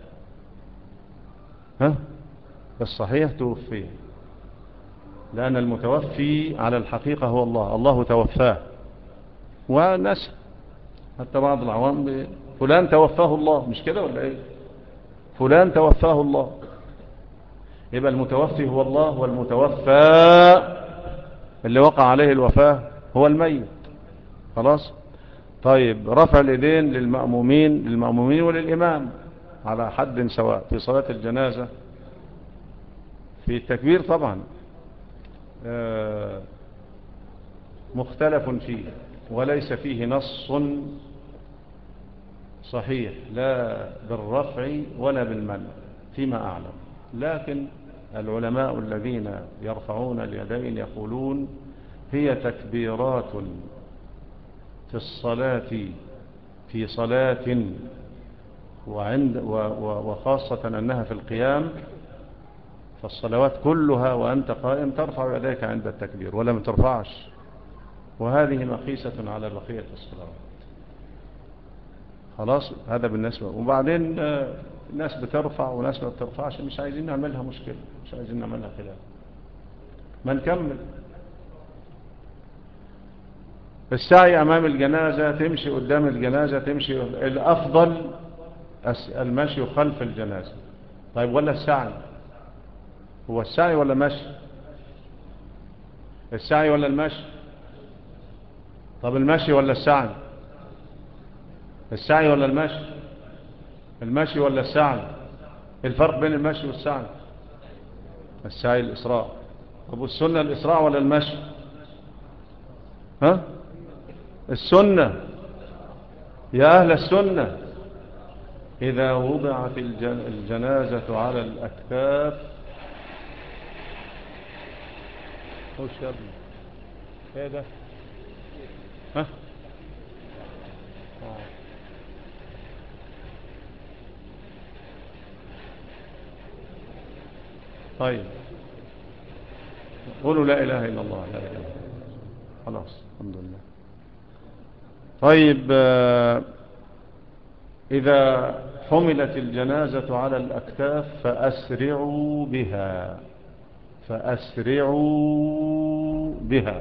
ها الصحيح توفي لأن المتوفي على الحقيقة هو الله الله توفاه وناس حتى بعض العوام فلان توفاه الله مش كده ولا ايه فلان توفاه الله يبقى المتوفي هو الله والمتوفى اللي وقع عليه الوفاة هو الميت خلاص طيب رفع اليدين للمأمومين للمأمومين وللإمام على حد سواء في صلاة الجنازة في التكبير طبعا آه، مختلف فيه وليس فيه نص صحيح لا بالرفع ولا بالمنع فيما أعلم لكن العلماء الذين يرفعون اليدين يقولون هي تكبيرات في الصلاة في صلاة وعند وخاصة أنها في القيام فالصلوات كلها وأنت قائم ترفع يديك عند التكبير ولم ترفعش وهذه مقيسة على بقية الصلوات خلاص هذا بالنسبة وبعدين آه، الناس بترفع وناس ما بترفعش مش عايزين نعملها مشكلة مش عايزين نعملها خلاف ما نكمل السعي أمام الجنازة تمشي قدام الجنازة تمشي الأفضل المشي خلف الجنازة طيب ولا السعي هو السعي ولا مشي السعي ولا المشي طب المشي ولا السعي السعي ولا المشي المشي ولا السعي الفرق بين المشي والسعي السعي الإسراء طب السنة الإسراء ولا المشي ها السنة يا أهل السنة إذا وضعت الجنازة على الأكتاف خش يا ابني ايه ده ها طيب قولوا لا إله إلا الله لا إله إلا الله خلاص الحمد لله طيب آه، إذا حملت الجنازة على الأكتاف فأسرعوا بها فأسرعوا بها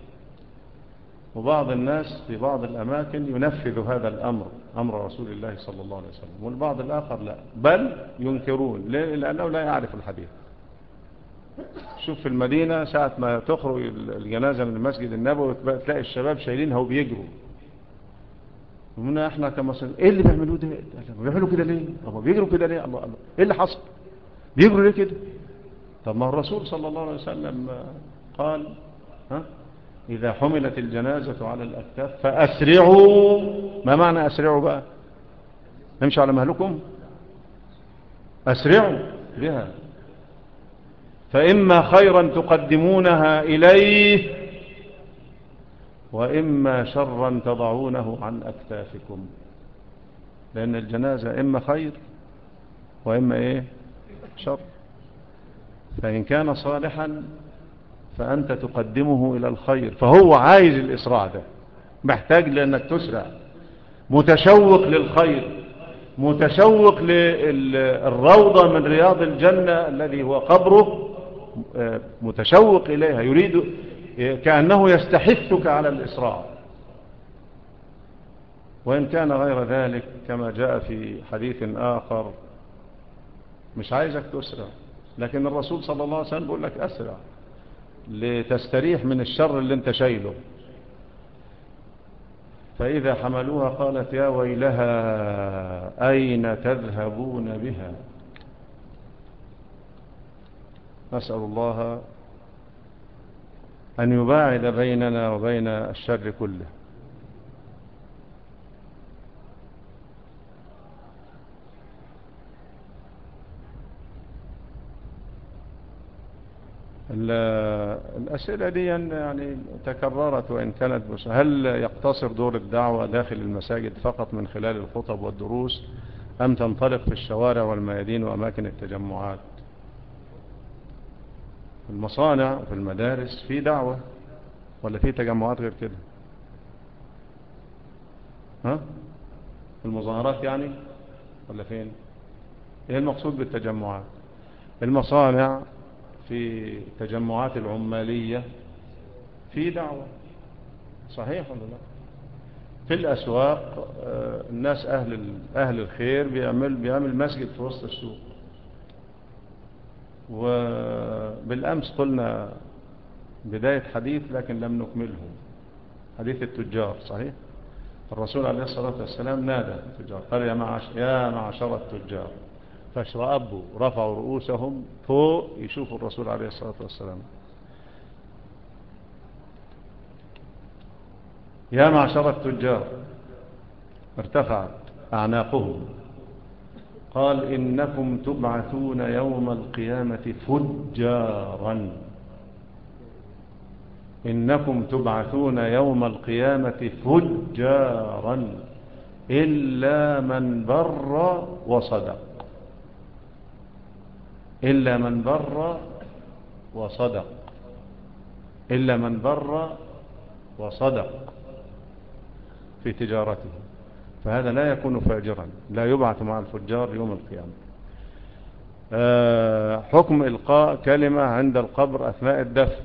وبعض الناس في بعض الأماكن ينفذ هذا الأمر أمر رسول الله صلى الله عليه وسلم والبعض الآخر لا بل ينكرون لأنه لا يعرف الحديث شوف في المدينة ساعة ما تخرج الجنازة من المسجد النبوي تلاقي الشباب شايلينها وبيجروا هنا احنا كمصريين ايه اللي بيعملوه ده بيعملوا كده ليه طب بيجروا كده ليه الله الله ايه اللي حصل بيجروا ليه كده طب ما الرسول صلى الله عليه وسلم قال ها إذا حملت الجنازة على الأكتاف فأسرعوا ما معنى أسرعوا بقى نمشي على مهلكم أسرعوا بها فإما خيرا تقدمونها إليه وإما شرا تضعونه عن أكتافكم لأن الجنازة إما خير وإما إيه شر فإن كان صالحا فأنت تقدمه إلى الخير فهو عايز الإسراع ده محتاج لأنك تسرع متشوق للخير متشوق للروضة من رياض الجنة الذي هو قبره متشوق إليها يريد كأنه يستحثك على الإسراع وإن كان غير ذلك كما جاء في حديث آخر مش عايزك تسرع لكن الرسول صلى الله عليه وسلم بيقول لك أسرع لتستريح من الشر اللي انت شايله فإذا حملوها قالت يا ويلها أين تذهبون بها نسأل الله أن يباعد بيننا وبين الشر كله الأسئلة دي يعني تكررت وإن كانت بس هل يقتصر دور الدعوة داخل المساجد فقط من خلال الخطب والدروس أم تنطلق في الشوارع والميادين وأماكن التجمعات في المصانع وفي المدارس في دعوة ولا في تجمعات غير كده ها في المظاهرات يعني ولا فين ايه المقصود بالتجمعات المصانع في تجمعات العمالية في دعوة صحيح ولا لا في الأسواق الناس أهل, أهل الخير بيعمل, بيعمل مسجد في وسط السوق وبالأمس قلنا بداية حديث لكن لم نكمله حديث التجار صحيح الرسول عليه الصلاة والسلام نادى التجار قال يا معشر, يا معشر التجار فاشرأبوا رفعوا رؤوسهم فوق يشوفوا الرسول عليه الصلاة والسلام يا معشر التجار ارتفعت أعناقهم قال إنكم تبعثون يوم القيامة فجارا إنكم تبعثون يوم القيامة فجارا إلا من بر وصدق إلا من بر وصدق إلا من بر وصدق في تجارته فهذا لا يكون فاجرا لا يبعث مع الفجار يوم القيامة حكم إلقاء كلمة عند القبر أثناء الدفن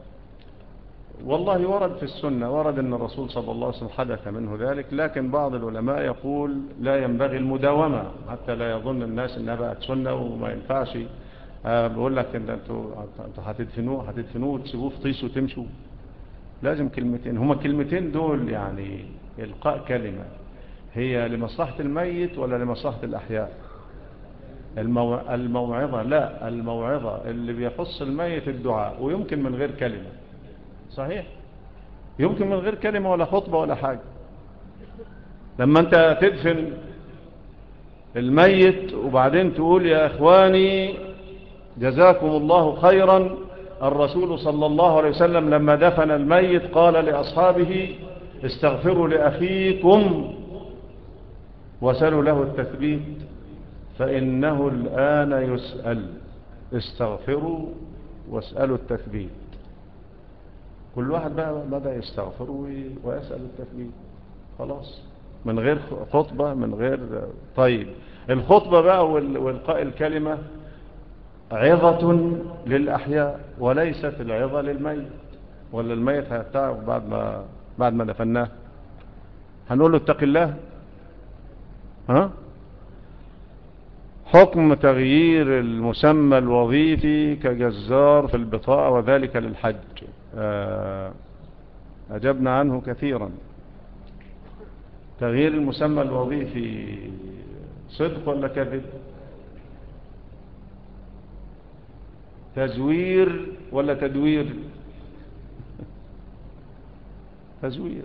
والله ورد في السنة ورد أن الرسول صلى الله عليه وسلم حدث منه ذلك لكن بعض العلماء يقول لا ينبغي المداومة حتى لا يظن الناس أنها بقت سنة وما ينفعش بقول لك ان انتوا هتدفنوه هتدفنوه وتسيبوه في طيس وتمشوا لازم كلمتين هما كلمتين دول يعني إلقاء كلمة هي لمصلحة الميت ولا لمصلحة الأحياء المو... الموعظة لا الموعظة اللي بيخص الميت الدعاء ويمكن من غير كلمة صحيح يمكن من غير كلمة ولا خطبة ولا حاجة لما انت تدفن الميت وبعدين تقول يا اخواني جزاكم الله خيرا الرسول صلى الله عليه وسلم لما دفن الميت قال لأصحابه استغفروا لأخيكم وسلوا له التثبيت فإنه الآن يسأل استغفروا واسألوا التثبيت كل واحد بقى بدأ يستغفر ويسأل التثبيت خلاص من غير خطبة من غير طيب الخطبة بقى والقاء الكلمة عظة للأحياء وليست العظة للميت ولا الميت هيتعب بعد ما بعد ما دفناه هنقول له اتق الله ها حكم تغيير المسمى الوظيفي كجزار في البطاقة وذلك للحج أجبنا عنه كثيرا تغيير المسمى الوظيفي صدق ولا كذب تزوير ولا تدوير تزوير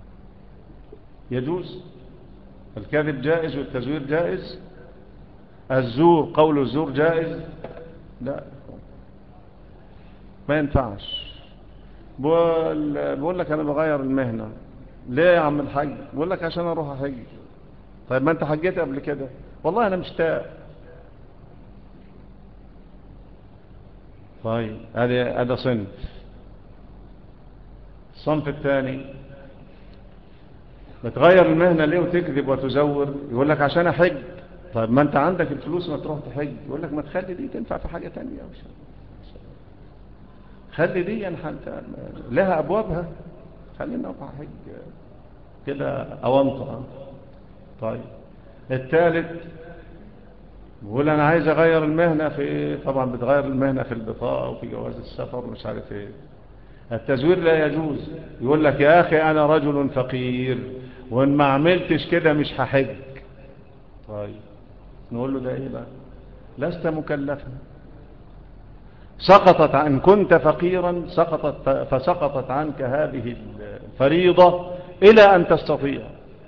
يجوز الكذب جائز والتزوير جائز الزور قول الزور جائز لا ما ينفعش بقول, بقول لك انا بغير المهنة ليه يا عم الحاج بقول لك عشان اروح احج طيب ما انت حجيت قبل كده والله انا مشتاق طيب هذا هذا صنف الصنف الثاني بتغير المهنة ليه وتكذب وتزور يقول لك عشان احج طيب ما انت عندك الفلوس ما تروح تحج يقول لك ما تخلي دي تنفع في حاجة تانية مش خلي دي يعني حتى لها ابوابها خلينا نروح حج كده اوانطه طيب الثالث بيقول انا عايز اغير المهنة في طبعا بتغير المهنة في البطاقة وفي جواز السفر مش عارف ايه التزوير لا يجوز يقول لك يا اخي انا رجل فقير وان ما عملتش كده مش هحج طيب نقول له ده ايه بقى لست مكلفا سقطت عن كنت فقيرا سقطت فسقطت عنك هذه الفريضة إلى أن تستطيع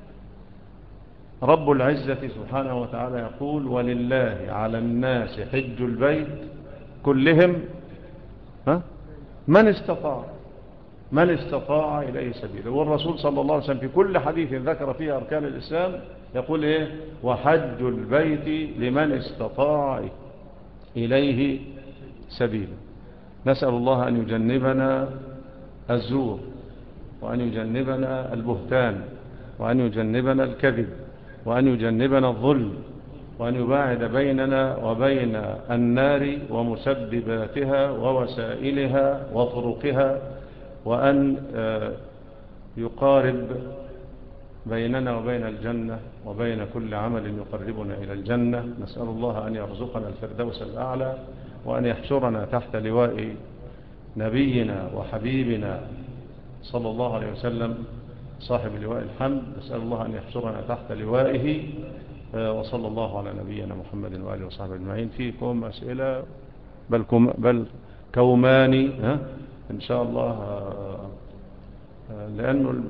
رب العزة سبحانه وتعالى يقول ولله على الناس حج البيت كلهم ها من استطاع من استطاع إليه سبيلا والرسول صلى الله عليه وسلم في كل حديث ذكر فيه أركان الإسلام يقول إيه وحج البيت لمن استطاع إليه سبيلا نسأل الله أن يجنبنا الزور وأن يجنبنا البهتان وأن يجنبنا الكذب وأن يجنبنا الظلم وأن يباعد بيننا وبين النار ومسبباتها ووسائلها وطرقها وأن يقارب بيننا وبين الجنة وبين كل عمل يقربنا إلى الجنة نسأل الله أن يرزقنا الفردوس الأعلى وأن يحشرنا تحت لواء نبينا وحبيبنا صلى الله عليه وسلم صاحب لواء الحمد نسأل الله أن يحشرنا تحت لوائه وصلى الله على نبينا محمد وآله وصحبه أجمعين فيكم أسئلة بل, كم بل كوماني ها إن شاء الله لأنه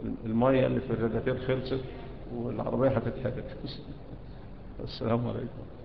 المية اللي في الراداتير خلصت والعربية هتتحرك السلام عليكم